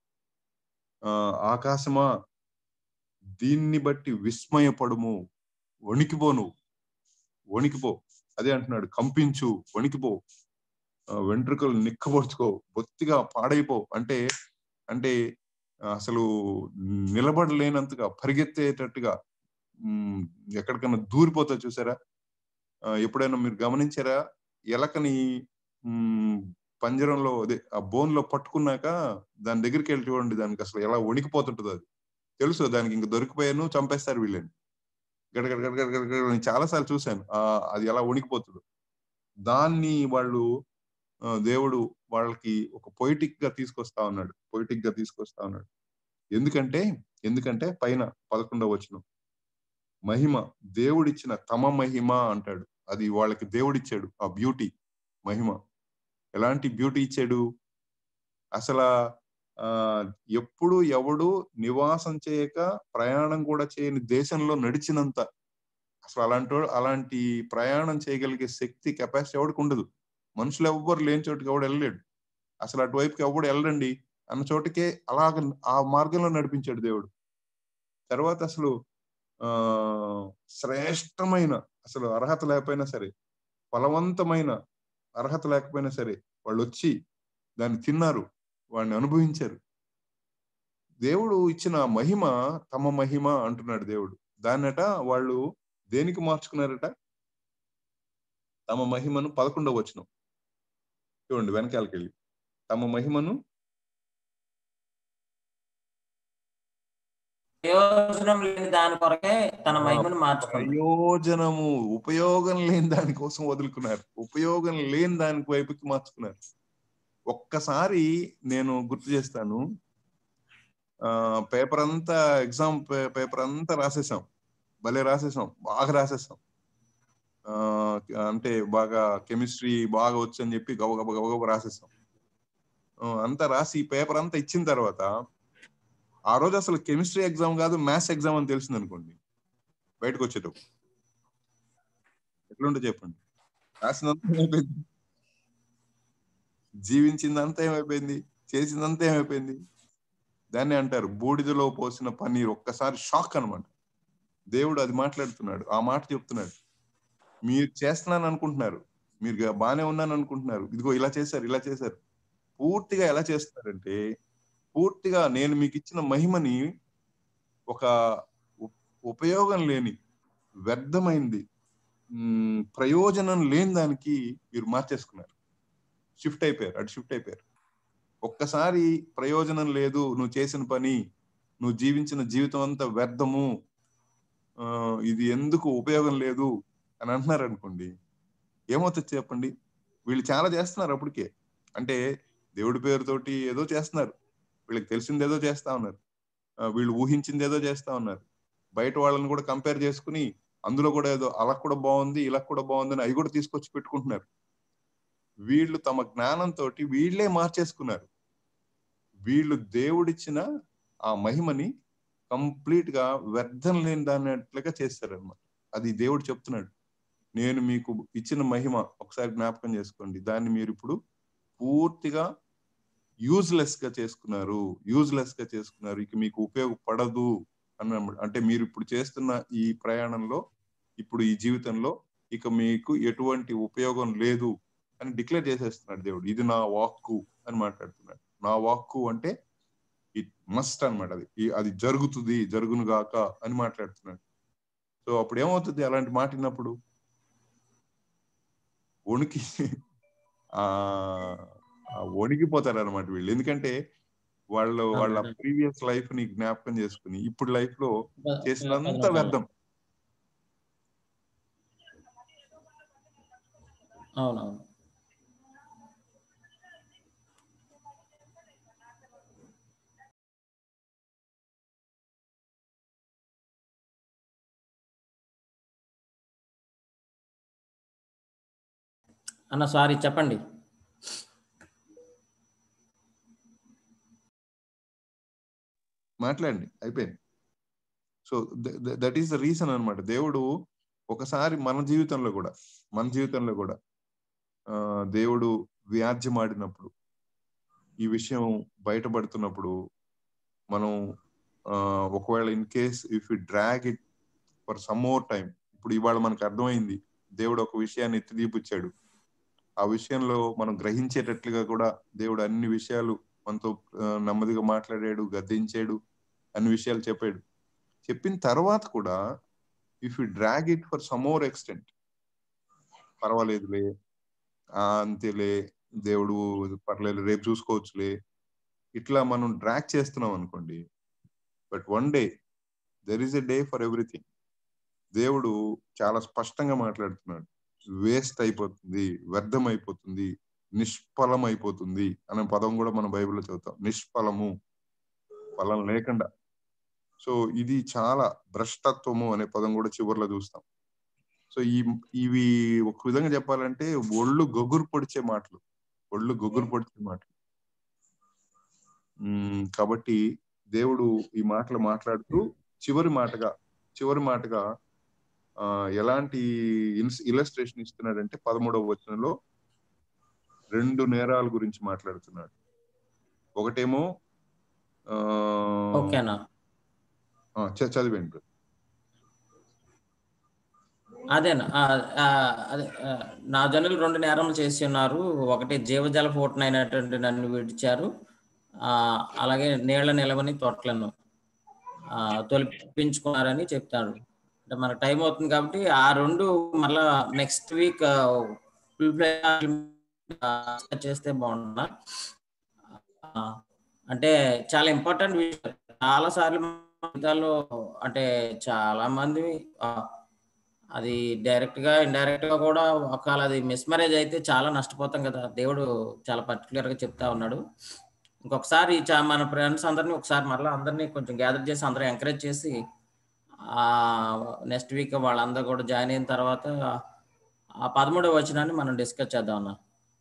ఆ ఆకాశమా దీన్ని బట్టి విస్మయపడుము వణికిపో నువ్వు వణికిపో అదే అంటున్నాడు కంపించు వణికిపో ఆ, వెంట్రుకలు నిక్కబొడుచుకో బొత్తిగా పాడైపో అంటే అంటే ఆ, అసలు నిలబడలేనంతగా పరిగెత్తేటట్టుగా ఉమ్, ఎక్కడికైనా దూరిపోతా చూసారా ఆ, ఎప్పుడైనా మీరు గమనించారా ఎలకని ఉమ్, పంజరంలో అదే ఆ బోన్ లో పట్టుకున్నాక దాని దగ్గరికి వెళ్ళి చూడండి దానికి అసలు ఎలా వణికిపోతుంటుంది అది తెలుసు దానికి ఇంక దొరికిపోయాను చంపేస్తారు వీళ్ళని గడగడ గడగడ గడగడ నేను చాలా సార్లు చూశాను ఆ అది ఎలా వణికిపోతుందో దాన్ని వాళ్ళు ఆ, దేవుడు వాళ్ళకి ఒక పొయిటిక్ గా తీసుకొస్తా ఉన్నాడు పొయిటిక్ గా తీసుకొస్తా ఉన్నాడు ఎందుకంటే ఎందుకంటే పైన పదకొండవ వచనం మహిమ దేవుడిచ్చిన తమ మహిమ అంటాడు అది వాళ్ళకి దేవుడిచ్చాడు ఆ బ్యూటీ మహిమ ఎలాంటి బ్యూటీ ఇచ్చాడు అసలు ఆ ఎప్పుడు ఎవడు నివాసం చేయక ప్రయాణం కూడా చేయని దేశంలో నడిచినంత అసలు అలాంటి వాడు- అలాంటి ప్రయాణం చేయగలిగే శక్తి కెపాసిటీ ఎవడికి ఉండదు మనుషులు ఎవ్వరు లేని చోటుకి ఎవడు వెళ్ళలేడు అసలు అటువైపుకి ఎవడు వెళ్ళండి అన్న చోటుకే అలాగ ఆ మార్గంలో నడిపించాడు దేవుడు తర్వాత అసలు ఆ శ్రేష్టమైన అసలు అర్హత లేకపోయినా సరే ఫలవంతమైన అర్హత లేకపోయినా సరే వాళ్ళు వచ్చి దాన్ని తిన్నారు వాడిని అనుభవించారు దేవుడు ఇచ్చిన మహిమ తమ మహిమ అంటున్నాడు దేవుడు దాన్నట వాళ్ళు దేనికి మార్చుకున్నారట తమ మహిమను పదకొండవ వచనం చూడండి వెనకాలకి వెళ్ళి తమ మహిమను ప్రయోజనం లేని దాని కొరకే తన మహిమను మార్చుకుంది ప్రయోజనము ఉపయోగం లేని దానికోసం వదులుకున్నారు ఉపయోగం లేని దానికి వైపుకి మార్చుకున్నారు ఒక్కసారి నేను గుర్తు చేస్తాను ఆ పేపర్ అంతా ఎగ్జామ్ పేపర్ అంతా రాసేసాం భలే రాసేసాం బాగా రాసేసాం ఆ అంటే బాగా కెమిస్ట్రీ బాగా వచ్చు అని చెప్పి గబగబ గబగబ రాసేసాం ఆ, అంతా రాసి పేపర్ అంతా ఇచ్చిన తర్వాత ఆ రోజు అసలు కెమిస్ట్రీ ఎగ్జామ్ కాదు మ్యాథ్స్ ఎగ్జామ్ అని తెలిసింది అనుకోండి బయటకు వచ్చేటప్పుడు ఎట్లుంటే చెప్పండి రాసినంత ఏమైపోయింది జీవించిందంతా ఏమైపోయింది చేసిందంతా ఏమైపోయింది దాన్ని అంటారు బూడిదలో పోసిన పన్నీర్ ఒక్కసారి షాక్ అన్నమాట దేవుడు అది మాట్లాడుతున్నాడు ఆ మాట చెప్తున్నాడు మీరు చేస్తున్నాను అనుకుంటున్నారు మీరు గా- బానే ఉన్నాను అనుకుంటున్నారు ఇదిగో ఇలా చేశారు ఇలా చేశారు పూర్తిగా ఎలా చేస్తున్నారంటే పూర్తిగా నేను మీకు ఇచ్చిన మహిమని ఒక ఉ- ఉపయోగం లేని వ్యర్థమైంది ఉమ్, ప్రయోజనం లేని దానికి మీరు మార్చేసుకున్నారు షిఫ్ట్ అయిపోయారు అటు షిఫ్ట్ అయిపోయారు ఒక్కసారి ప్రయోజనం లేదు నువ్వు చేసిన పని నువ్వు జీవించిన జీవితం అంతా వ్యర్థము ఆ, ఇది ఎందుకు ఉపయోగం లేదు అని అంటున్నారు అనుకోండి ఏమవుతుంది చెప్పండి వీళ్ళు చాలా చేస్తున్నారు అప్పటికే అంటే దేవుడి పేరుతోటి ఏదో చేస్తున్నారు వీళ్ళకి తెలిసింది ఏదో చేస్తా ఉన్నారు ఆ, వీళ్ళు ఊహించింది ఏదో చేస్తా ఉన్నారు బయట వాళ్ళని కూడా కంపేర్ చేసుకుని అందులో కూడా ఏదో అలా కూడా బాగుంది ఇలా కూడా బాగుంది అని అవి కూడా తీసుకొచ్చి పెట్టుకుంటున్నారు వీళ్ళు తమ జ్ఞానంతో వీళ్ళే మార్చేసుకున్నారు వీళ్ళు దేవుడిచ్చిన ఆ మహిమని కంప్లీట్ గా వ్యర్థం లేని దాన్నట్లుగా చేస్తారన్నమాట అది దేవుడు చెప్తున్నాడు నేను మీకు ఇచ్చిన మహిమ ఒకసారి జ్ఞాపకం చేసుకోండి దాన్ని మీరు ఇప్పుడు పూర్తిగా యూజ్లెస్ గా చేసుకున్నారు యూజ్లెస్ గా చేసుకున్నారు ఇక మీకు ఉపయోగపడదు అన్న అంటే మీరు ఇప్పుడు చేస్తున్న ఈ ప్రయాణంలో ఇప్పుడు ఈ జీవితంలో ఇక మీకు ఎటువంటి ఉపయోగం లేదు అని డిక్లేర్ చేసేస్తున్నాడు దేవుడు ఇది నా వాక్కు అని మాట్లాడుతున్నాడు నా వాక్కు అంటే ఇట్ మస్ట్ అన్నమాట అది ఈ- అది జరుగుతుంది జరుగును గాక అని మాట్లాడుతున్నాడు సో అప్పుడు ఏమవుతుంది అలాంటి మాట విన్నప్పుడు వణికి ఆ ఆ వణికిపోతారు అనమాట వీళ్ళు ఎందుకంటే వాళ్ళు వాళ్ళ అవునండి. ప్రీవియస్ లైఫ్ ని జ్ఞాపకం చేసుకుని ఇప్పుడు లైఫ్ లో చేసినంత అవును. వ్యర్థం అవునవును అన్న సారీ చెప్పండి మాట్లాడండి అయిపోయింది so that is the reason అన్నమాట దేవుడు ఒకసారి మన జీవితంలో కూడా మన జీవితంలో కూడా ఆ, దేవుడు వ్యాజ్యం ఆడినప్పుడు ఈ విషయం బయటపడుతున్నప్పుడు మనం ఆ, ఒకవేళ in case if you drag it for some more time ఇప్పుడు ఇవాళ మనకు అర్థమైంది దేవుడు ఒక విషయాన్ని ఎత్తి తీపిచ్చాడు ఆ విషయంలో మనం గ్రహించేటట్లుగా కూడా దేవుడు అన్ని విషయాలు మనతో ఆ, నెమ్మదిగా మాట్లాడాడు గద్దించాడు అన్ని విషయాలు చెప్పాడు చెప్పిన తర్వాత కూడా if you drag it for some more extent పర్వాలేదులే ఆ, అంతేలే దేవుడు పర్లేదు రేపు చూసుకోవచ్చులే ఇట్లా మనం డ్రాగ్ చేస్తున్నాం అనుకోండి but one day there is a day for everything దేవుడు చాలా స్పష్టంగా మాట్లాడుతున్నాడు వేస్ట్ అయిపోతుంది వ్యర్థం అయిపోతుంది నిష్ఫలం అయిపోతుంది అనే పదం కూడా మనం బైబిల్లో చదువుతాం నిష్ఫలము ఫలం లేకుండా సో ఇది చాలా భ్రష్టత్వము అనే పదం కూడా చివరిలో చూస్తాం సో ఈ ఇవి ఒక విధంగా చెప్పాలంటే ఒళ్ళు గొగ్గురు పొడిచే మాటలు ఒళ్ళు గొగ్గురు పొడిచే మాటలు ఉమ్, కాబట్టి దేవుడు ఈ మాటలు మాట్లాడుతూ చివరి మాటగా చివరి మాటగా ఆ ఎలాంటి ఇలస్ట్రేషన్ ఇస్తున్నాడంటే పదమూడవ వచనంలో రెండు నేరాల గురించి మాట్లాడుతున్నాడు ఒకటేమో ఆ ఓకేనా ఆ, చ- చదివేయండి brother. అదేనా ఆ, ఆ, అదే ఆ, నా జనులు రెండు నేరములు చేసి ఉన్నారు ఒకటి జీవజల పూటనైనటువంటి నన్ను విడిచారు ఆ, అలాగే నీళ్ల నిలవని తోటలను ఆ, తొలిపించుకున్నారని చెప్తాడు అంటే మనకు టైం అవుతుంది కాబట్టి ఆ రెండు మళ్ళా నెక్స్ట్ వీక్ చేస్తే బాగుంటున్నా అంటే చాలా ఇంపార్టెంట్ విషయం చాలా సార్లు మన జీవితాల్లో అంటే చాలా మంది ఆ, అది డైరెక్ట్ గా ఇండైరెక్ట్ గా కూడా ఒకవేళ అది మిస్మరేజ్ అయితే చాలా నష్టపోతాం కదా దేవుడు చాలా పర్టికులర్ గా చెప్తా ఉన్నాడు ఇంకొకసారి చా- మన ఫ్రెండ్స్ అందరినీ ఒకసారి మరలా అందరినీ కొంచెం గ్యాదర్ చేసి అందరూ ఎంకరేజ్ చేసి ఆ నెక్స్ట్ వీక్ వాళ్ళందరూ కూడా జాయిన్ అయిన తర్వాత ఆ పదమూడవ వచనాన్ని మనం డిస్కస్ చేద్దాం అన్న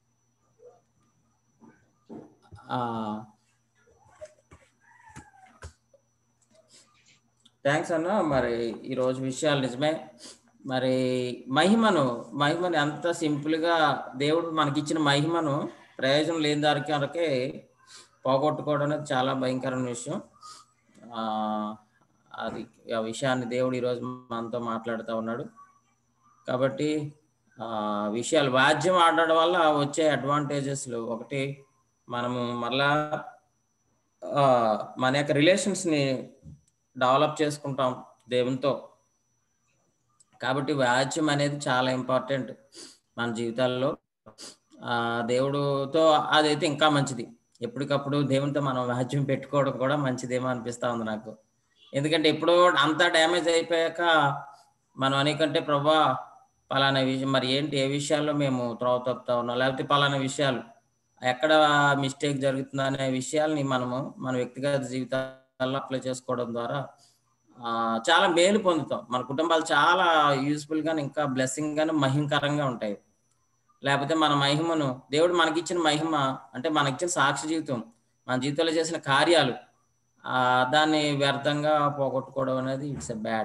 థ్యాంక్స్ అన్న మరి ఈరోజు విషయాలు నిజమే మరి మహిమను మహిమను ఎంత సింపుల్ గా దేవుడు మనకిచ్చిన మహిమను ప్రయోజనం లేని దానికి వరకే పోగొట్టుకోవడం అనేది చాలా భయంకరమైన విషయం ఆ అది ఆ విషయాన్ని దేవుడు ఈరోజు మనతో మాట్లాడుతూ ఉన్నాడు కాబట్టి ఆ విషయాలు వాద్యం ఆడడం వల్ల వచ్చే అడ్వాంటేజెస్లు ఒకటి మనము మరలా ఆ, మన యొక్క రిలేషన్స్ ని డెవలప్ చేసుకుంటాం దేవునితో కాబట్టి వాచ్యం అనేది చాలా ఇంపార్టెంట్ మన జీవితాల్లో ఆ దేవుడుతో అదైతే ఇంకా మంచిది ఎప్పటికప్పుడు దేవునితో మనం వాచ్యం పెట్టుకోవడం కూడా మంచిదేమో అనిపిస్తా ఉంది నాకు ఎందుకంటే ఎప్పుడో అంతా డ్యామేజ్ అయిపోయాక మనం అనేకంటే ప్రభా పలానా విషయం మరి ఏంటి ఏ విషయాల్లో మేము త్రోవ తప్పుతా ఉన్నాం లేకపోతే పలానా విషయాలు ఎక్కడ మిస్టేక్ జరుగుతుందా అనే విషయాల్ని మనము మన వ్యక్తిగత జీవితాల్లో అప్లై చేసుకోవడం ద్వారా ఆ, చాలా మేలు పొందుతాం మన కుటుంబాలు చాలా యూస్ఫుల్ గాను ఇంకా బ్లెస్సింగ్ గాను మహిమకరంగా ఉంటాయి లేకపోతే మన మహిమను దేవుడు మనకిచ్చిన మహిమ అంటే మనకిచ్చిన సాక్షి జీవితం మన జీవితంలో చేసిన కార్యాలు ఆ దాన్ని వ్యర్థంగా పోగొట్టుకోవడం అనేది ఇట్స్ ఎ బ్యాడ్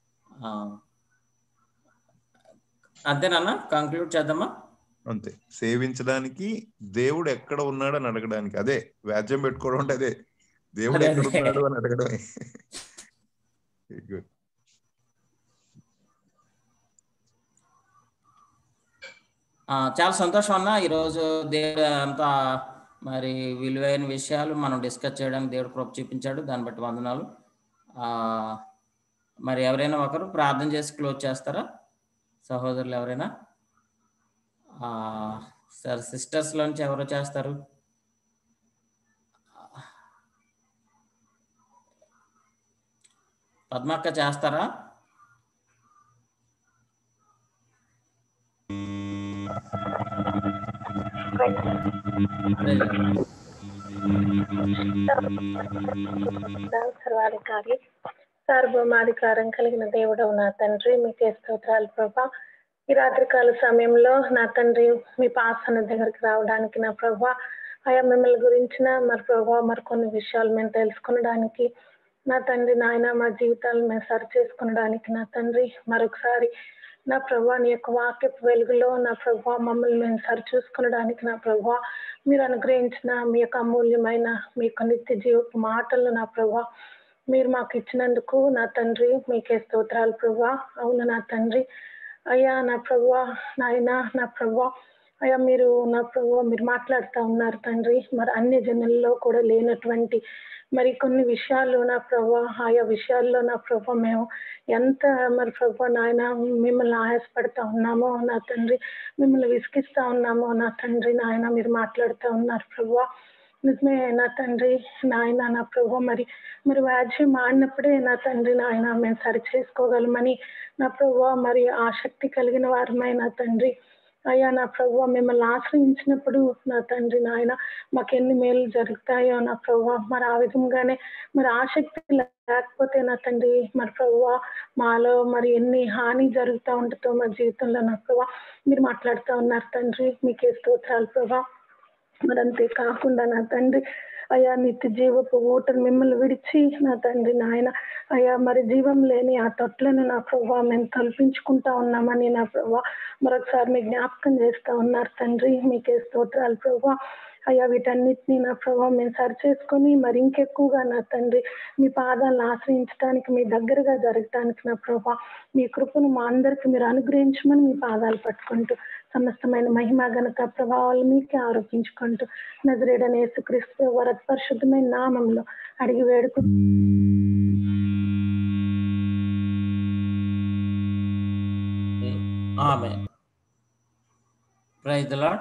అంతేనా కంక్లూడ్ చేద్దామా అంతే సేవించడానికి దేవుడు ఎక్కడ ఉన్నాడు అని అడగడానికి అదే వ్యాజ్యం పెట్టుకోవడం అంటే అదే దేవుడు అదే, ఎక్కడ అదే. ఉన్నాడు అని అడగడమే Good. ఆ, చాలా సంతోషం అన్న ఈరోజు దేవుడు అంతా మరి విలువైన విషయాలు మనం డిస్కస్ చేయడానికి దేవుడు కృప చూపించాడు దాన్ని బట్టి వందనాలు ఆ, మరి ఎవరైనా ఒకరు ప్రార్థన చేసి క్లోజ్ చేస్తారా సహోదరులు ఎవరైనా ఆ, సార్ సిస్టర్స్ లోంచి ఎవరు చేస్తారు పద్మక్క చేస్తారా సర్వాధికారి సార్వభౌమాధికారం కలిగిన దేవుడవు నా తండ్రి మీకే స్తోత్రాలు ప్రభా ఈ రాత్రికాల సమయంలో నా తండ్రి మీ పాసన దగ్గరికి రావడానికి నా ప్రభా ఆయా మిమ్మల్ని గురించిన మరి ప్రభా మరి కొన్ని విషయాలు మేము తెలుసుకునడానికి నా తండ్రి నాయన మా జీవితాలు మేము సరి చేసుకునడానికి నా తండ్రి మరొకసారి నా ప్రభా నీ యొక్క వాక్యపు వెలుగులో నా ప్రభా మమ్మల్ని మేము సరి చూసుకునడానికి నా ప్రభా మీరు అనుగ్రహించిన మీ యొక్క అమూల్యమైన మీ యొక్క నిత్య జీవపు మాటలను నా ప్రభా మీరు మాకు ఇచ్చినందుకు నా తండ్రి మీకే స్తోత్రాలు ప్రభా అవును నా తండ్రి అయ్యా నా ప్రభా నాయన నా ప్రభా అయ్యా మీరు నా ప్రభా మీరు మాట్లాడుతూ ఉన్నారు తండ్రి మరి అన్ని జనుల్లో కూడా లేనటువంటి మరి కొన్ని విషయాలు నా ప్రభా ఆయా విషయాల్లో నా ప్రభా మేము ఎంత మరి ప్రభా నాయన మిమ్మల్ని ఆయాసపడతా ఉన్నామో నా తండ్రి మిమ్మల్ని విసిగిస్తా ఉన్నామో నా తండ్రి నాయన మీరు మాట్లాడుతూ ఉన్నారు ప్రభా నిజమే నా తండ్రి నాయన నా ప్రభు మరి మరి వ్యాజ్యం ఆడినప్పుడే నా తండ్రి నాయన మేము సరి చేసుకోగలమని నా ప్రభు మరి ఆసక్తి కలిగిన వారమై నా తండ్రి అయ్యా నా ప్రభు మిమ్మల్ని ఆశ్రయించినప్పుడు నా తండ్రి నాయన మాకు ఎన్ని మేలు జరుగుతాయో నా ప్రభు మరి ఆ విధంగానే మరి ఆసక్తి లేకపోతే నా తండ్రి మరి ప్రభు మాలో మరి ఎన్ని హాని జరుగుతూ ఉంటుందో మా జీవితంలో నా ప్రభు మీరు మాట్లాడుతూ ఉన్నారు తండ్రి మీకే స్తోత్రాలు ప్రభా మరి అంతే కాకుండా నా తండ్రి అయా నిత్య జీవపు ఊటను మిమ్మల్ని విడిచి నా తండ్రి నాయన అయా మరి జీవం లేని ఆ తొట్లను నా ప్రభావ మేము కల్పించుకుంటా ఉన్నామని నా ప్రభావ మరొకసారి మీ జ్ఞాపకం చేస్తా ఉన్నారు తండ్రి మీకే స్తోత్రాలు ప్రభా అయ్యా వీటన్నిటిని నా ప్రభావం మేము సరి చేసుకొని మరి ఇంకెక్కువగా నా తండ్రి మీ పాదాలను ఆశ్రయించడానికి మీ దగ్గరగా జరగటానికి నా ప్రభా మీ కృపను మా అందరికి మీరు అనుగ్రహించమని మీ పాదాలు పట్టుకుంటూ సమస్తమైన మహిమ ఘనత ప్రభావాలు మీకే ఆరోపించుకుంటూ నజరేడని యేసుక్రీస్తు వరద పరిశుద్ధమైన నామంలో అడిగి వేడుకు ఆమె ప్రైజ్ లాడ్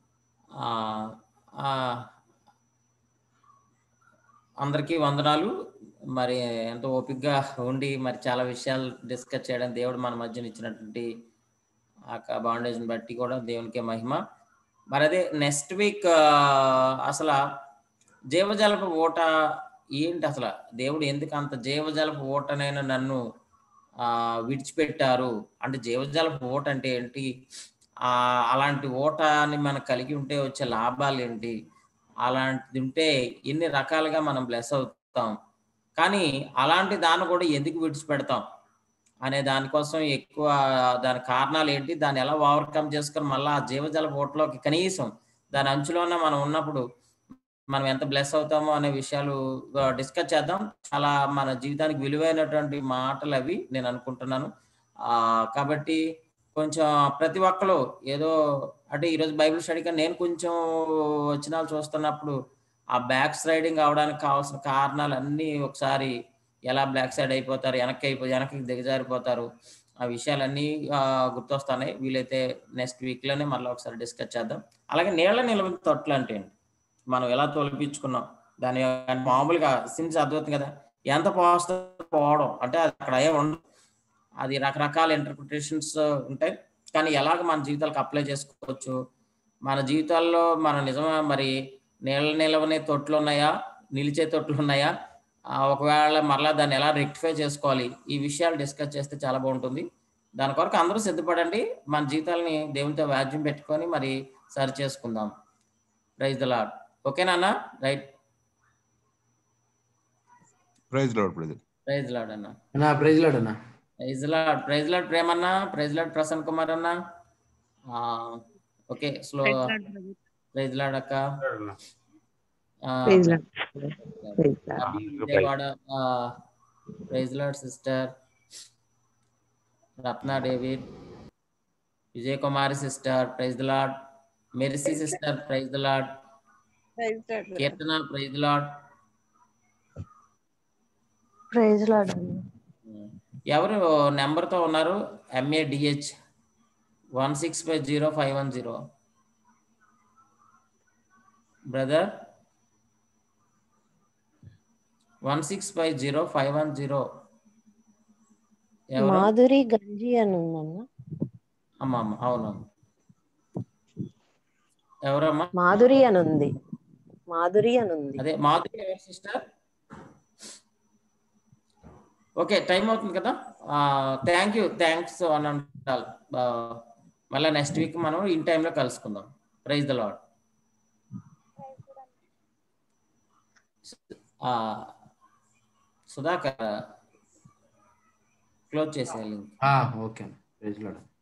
అందరికీ వందనాలు మరి ఎంతో ఓపికగా ఉండి మరి చాలా విషయాలు డిస్కస్ చేయడం దేవుడు మన మధ్యన ఇచ్చినటువంటి ఆ బాండేజ్ని బట్టి కూడా దేవునికే మహిమ మరి అదే నెక్స్ట్ వీక్ అసలు జీవజలపు ఓట ఏంటి అసలు దేవుడు ఎందుకు అంత జీవజలపు ఓటనైనా నన్ను ఆ విడిచిపెట్టారు అంటే జీవజలపు ఓట అంటే ఏంటి ఆ అలాంటి ఓటని మనం కలిగి ఉంటే వచ్చే లాభాలు ఏంటి అలాంటిది ఉంటే ఎన్ని రకాలుగా మనం బ్లెస్ అవుతాం కానీ అలాంటి దాన్ని కూడా ఎందుకు విడిచిపెడతాం అనే దానికోసం ఎక్కువ దాని కారణాలు ఏంటి దాన్ని ఎలా ఓవర్కమ్ చేసుకొని మళ్ళీ ఆ జీవజల ఓట్లోకి కనీసం దాని అంచులోనే మనం ఉన్నప్పుడు మనం ఎంత బ్లెస్ అవుతామో అనే విషయాలు డిస్కస్ చేద్దాం చాలా మన జీవితానికి విలువైనటువంటి మాటలు అవి నేను అనుకుంటున్నాను ఆ కాబట్టి కొంచెం ప్రతి ఒక్కరు ఏదో అంటే ఈరోజు బైబిల్ స్టడీగా నేను కొంచెం వచనాలు చూస్తున్నప్పుడు ఆ బ్యాక్ స్లైడింగ్ అవడానికి కావాల్సిన కారణాలు అన్నీ ఒకసారి ఎలా బ్లాక్ సైడ్ అయిపోతారు వెనక్కి అయిపో వెనక్కి దిగజారిపోతారు ఆ విషయాలన్నీ గుర్తొస్తున్నాయి వీలైతే నెక్స్ట్ వీక్లోనే మళ్ళీ ఒకసారి డిస్కస్ చేద్దాం అలాగే నీళ్ళ నిలవ తొట్లు అంటే మనం ఎలా తొలిపించుకున్నాం దాని మామూలుగా సిన్స్ అర్థమవుతుంది కదా ఎంత పోస్తో పోవడం అంటే అది అక్కడ ఏ ఉండదు అది రకరకాల ఇంటర్ప్రిటేషన్స్ ఉంటాయి కానీ ఎలాగ మన జీవితాలకు అప్లై చేసుకోవచ్చు మన జీవితాల్లో మన నిజమే మరి నీళ్ళ నిలవనే తొట్లు ఉన్నాయా నిలిచే తొట్లు ఉన్నాయా ఒకవేళ మరలా దాన్ని ఎలా రెక్టిఫై చేసుకోవాలి ఈ విషయాలు డిస్కస్ చేస్తే చాలా బాగుంటుంది దాని కొరకు అందరూ సిద్ధపడండి మన జీవితాలని దేవునితో వ్యాజ్యం పెట్టుకొని మరి సరి చేసుకుందాం ప్రైజ్ ద లాడ్ ఓకేనా అన్న right praise Lord brother praise Lord అన్న అన్నా ప్రైజ్ లాడ్ అన్నా ప్రైజ్ లాడ్ ప్రైజ్ లాడ్ ప్రేమన్న ప్రైజ్ లాడ్ ప్రసన్న కుమార్ అన్న ఓకే స్లో ప్రైజ్ లాడ్ అక్క Vijayawada praise Lord sister Ratna David Vijay Kumari sister praise the Lord Mercy sister praise the Lord Keerthana praise the Lord praise Lord ఎవరు నెంబర్తో ఉన్నారు MA DH one six five zero five one zero brother one six five zero five one zero ఎవరు మాధురి గంజి అని ఉందన్న అమ్మ అమ్మ అవును ఎవరమ్మా మాధురి అని ఉంది మాధురి అని ఉంది అదే మాధురి ఎవరు సిస్టర్ ఓకే టైం అవుతుంది కదా థ్యాంక్ యూ థ్యాంక్స్ అని అంటారు మళ్ళీ నెక్స్ట్ వీక్ మనం ఇన్ టైంలో కలుసుకుందాం praise the Lord Sudhakar close చేసేయాలి ఓకే ప్రైజ్ లాడ్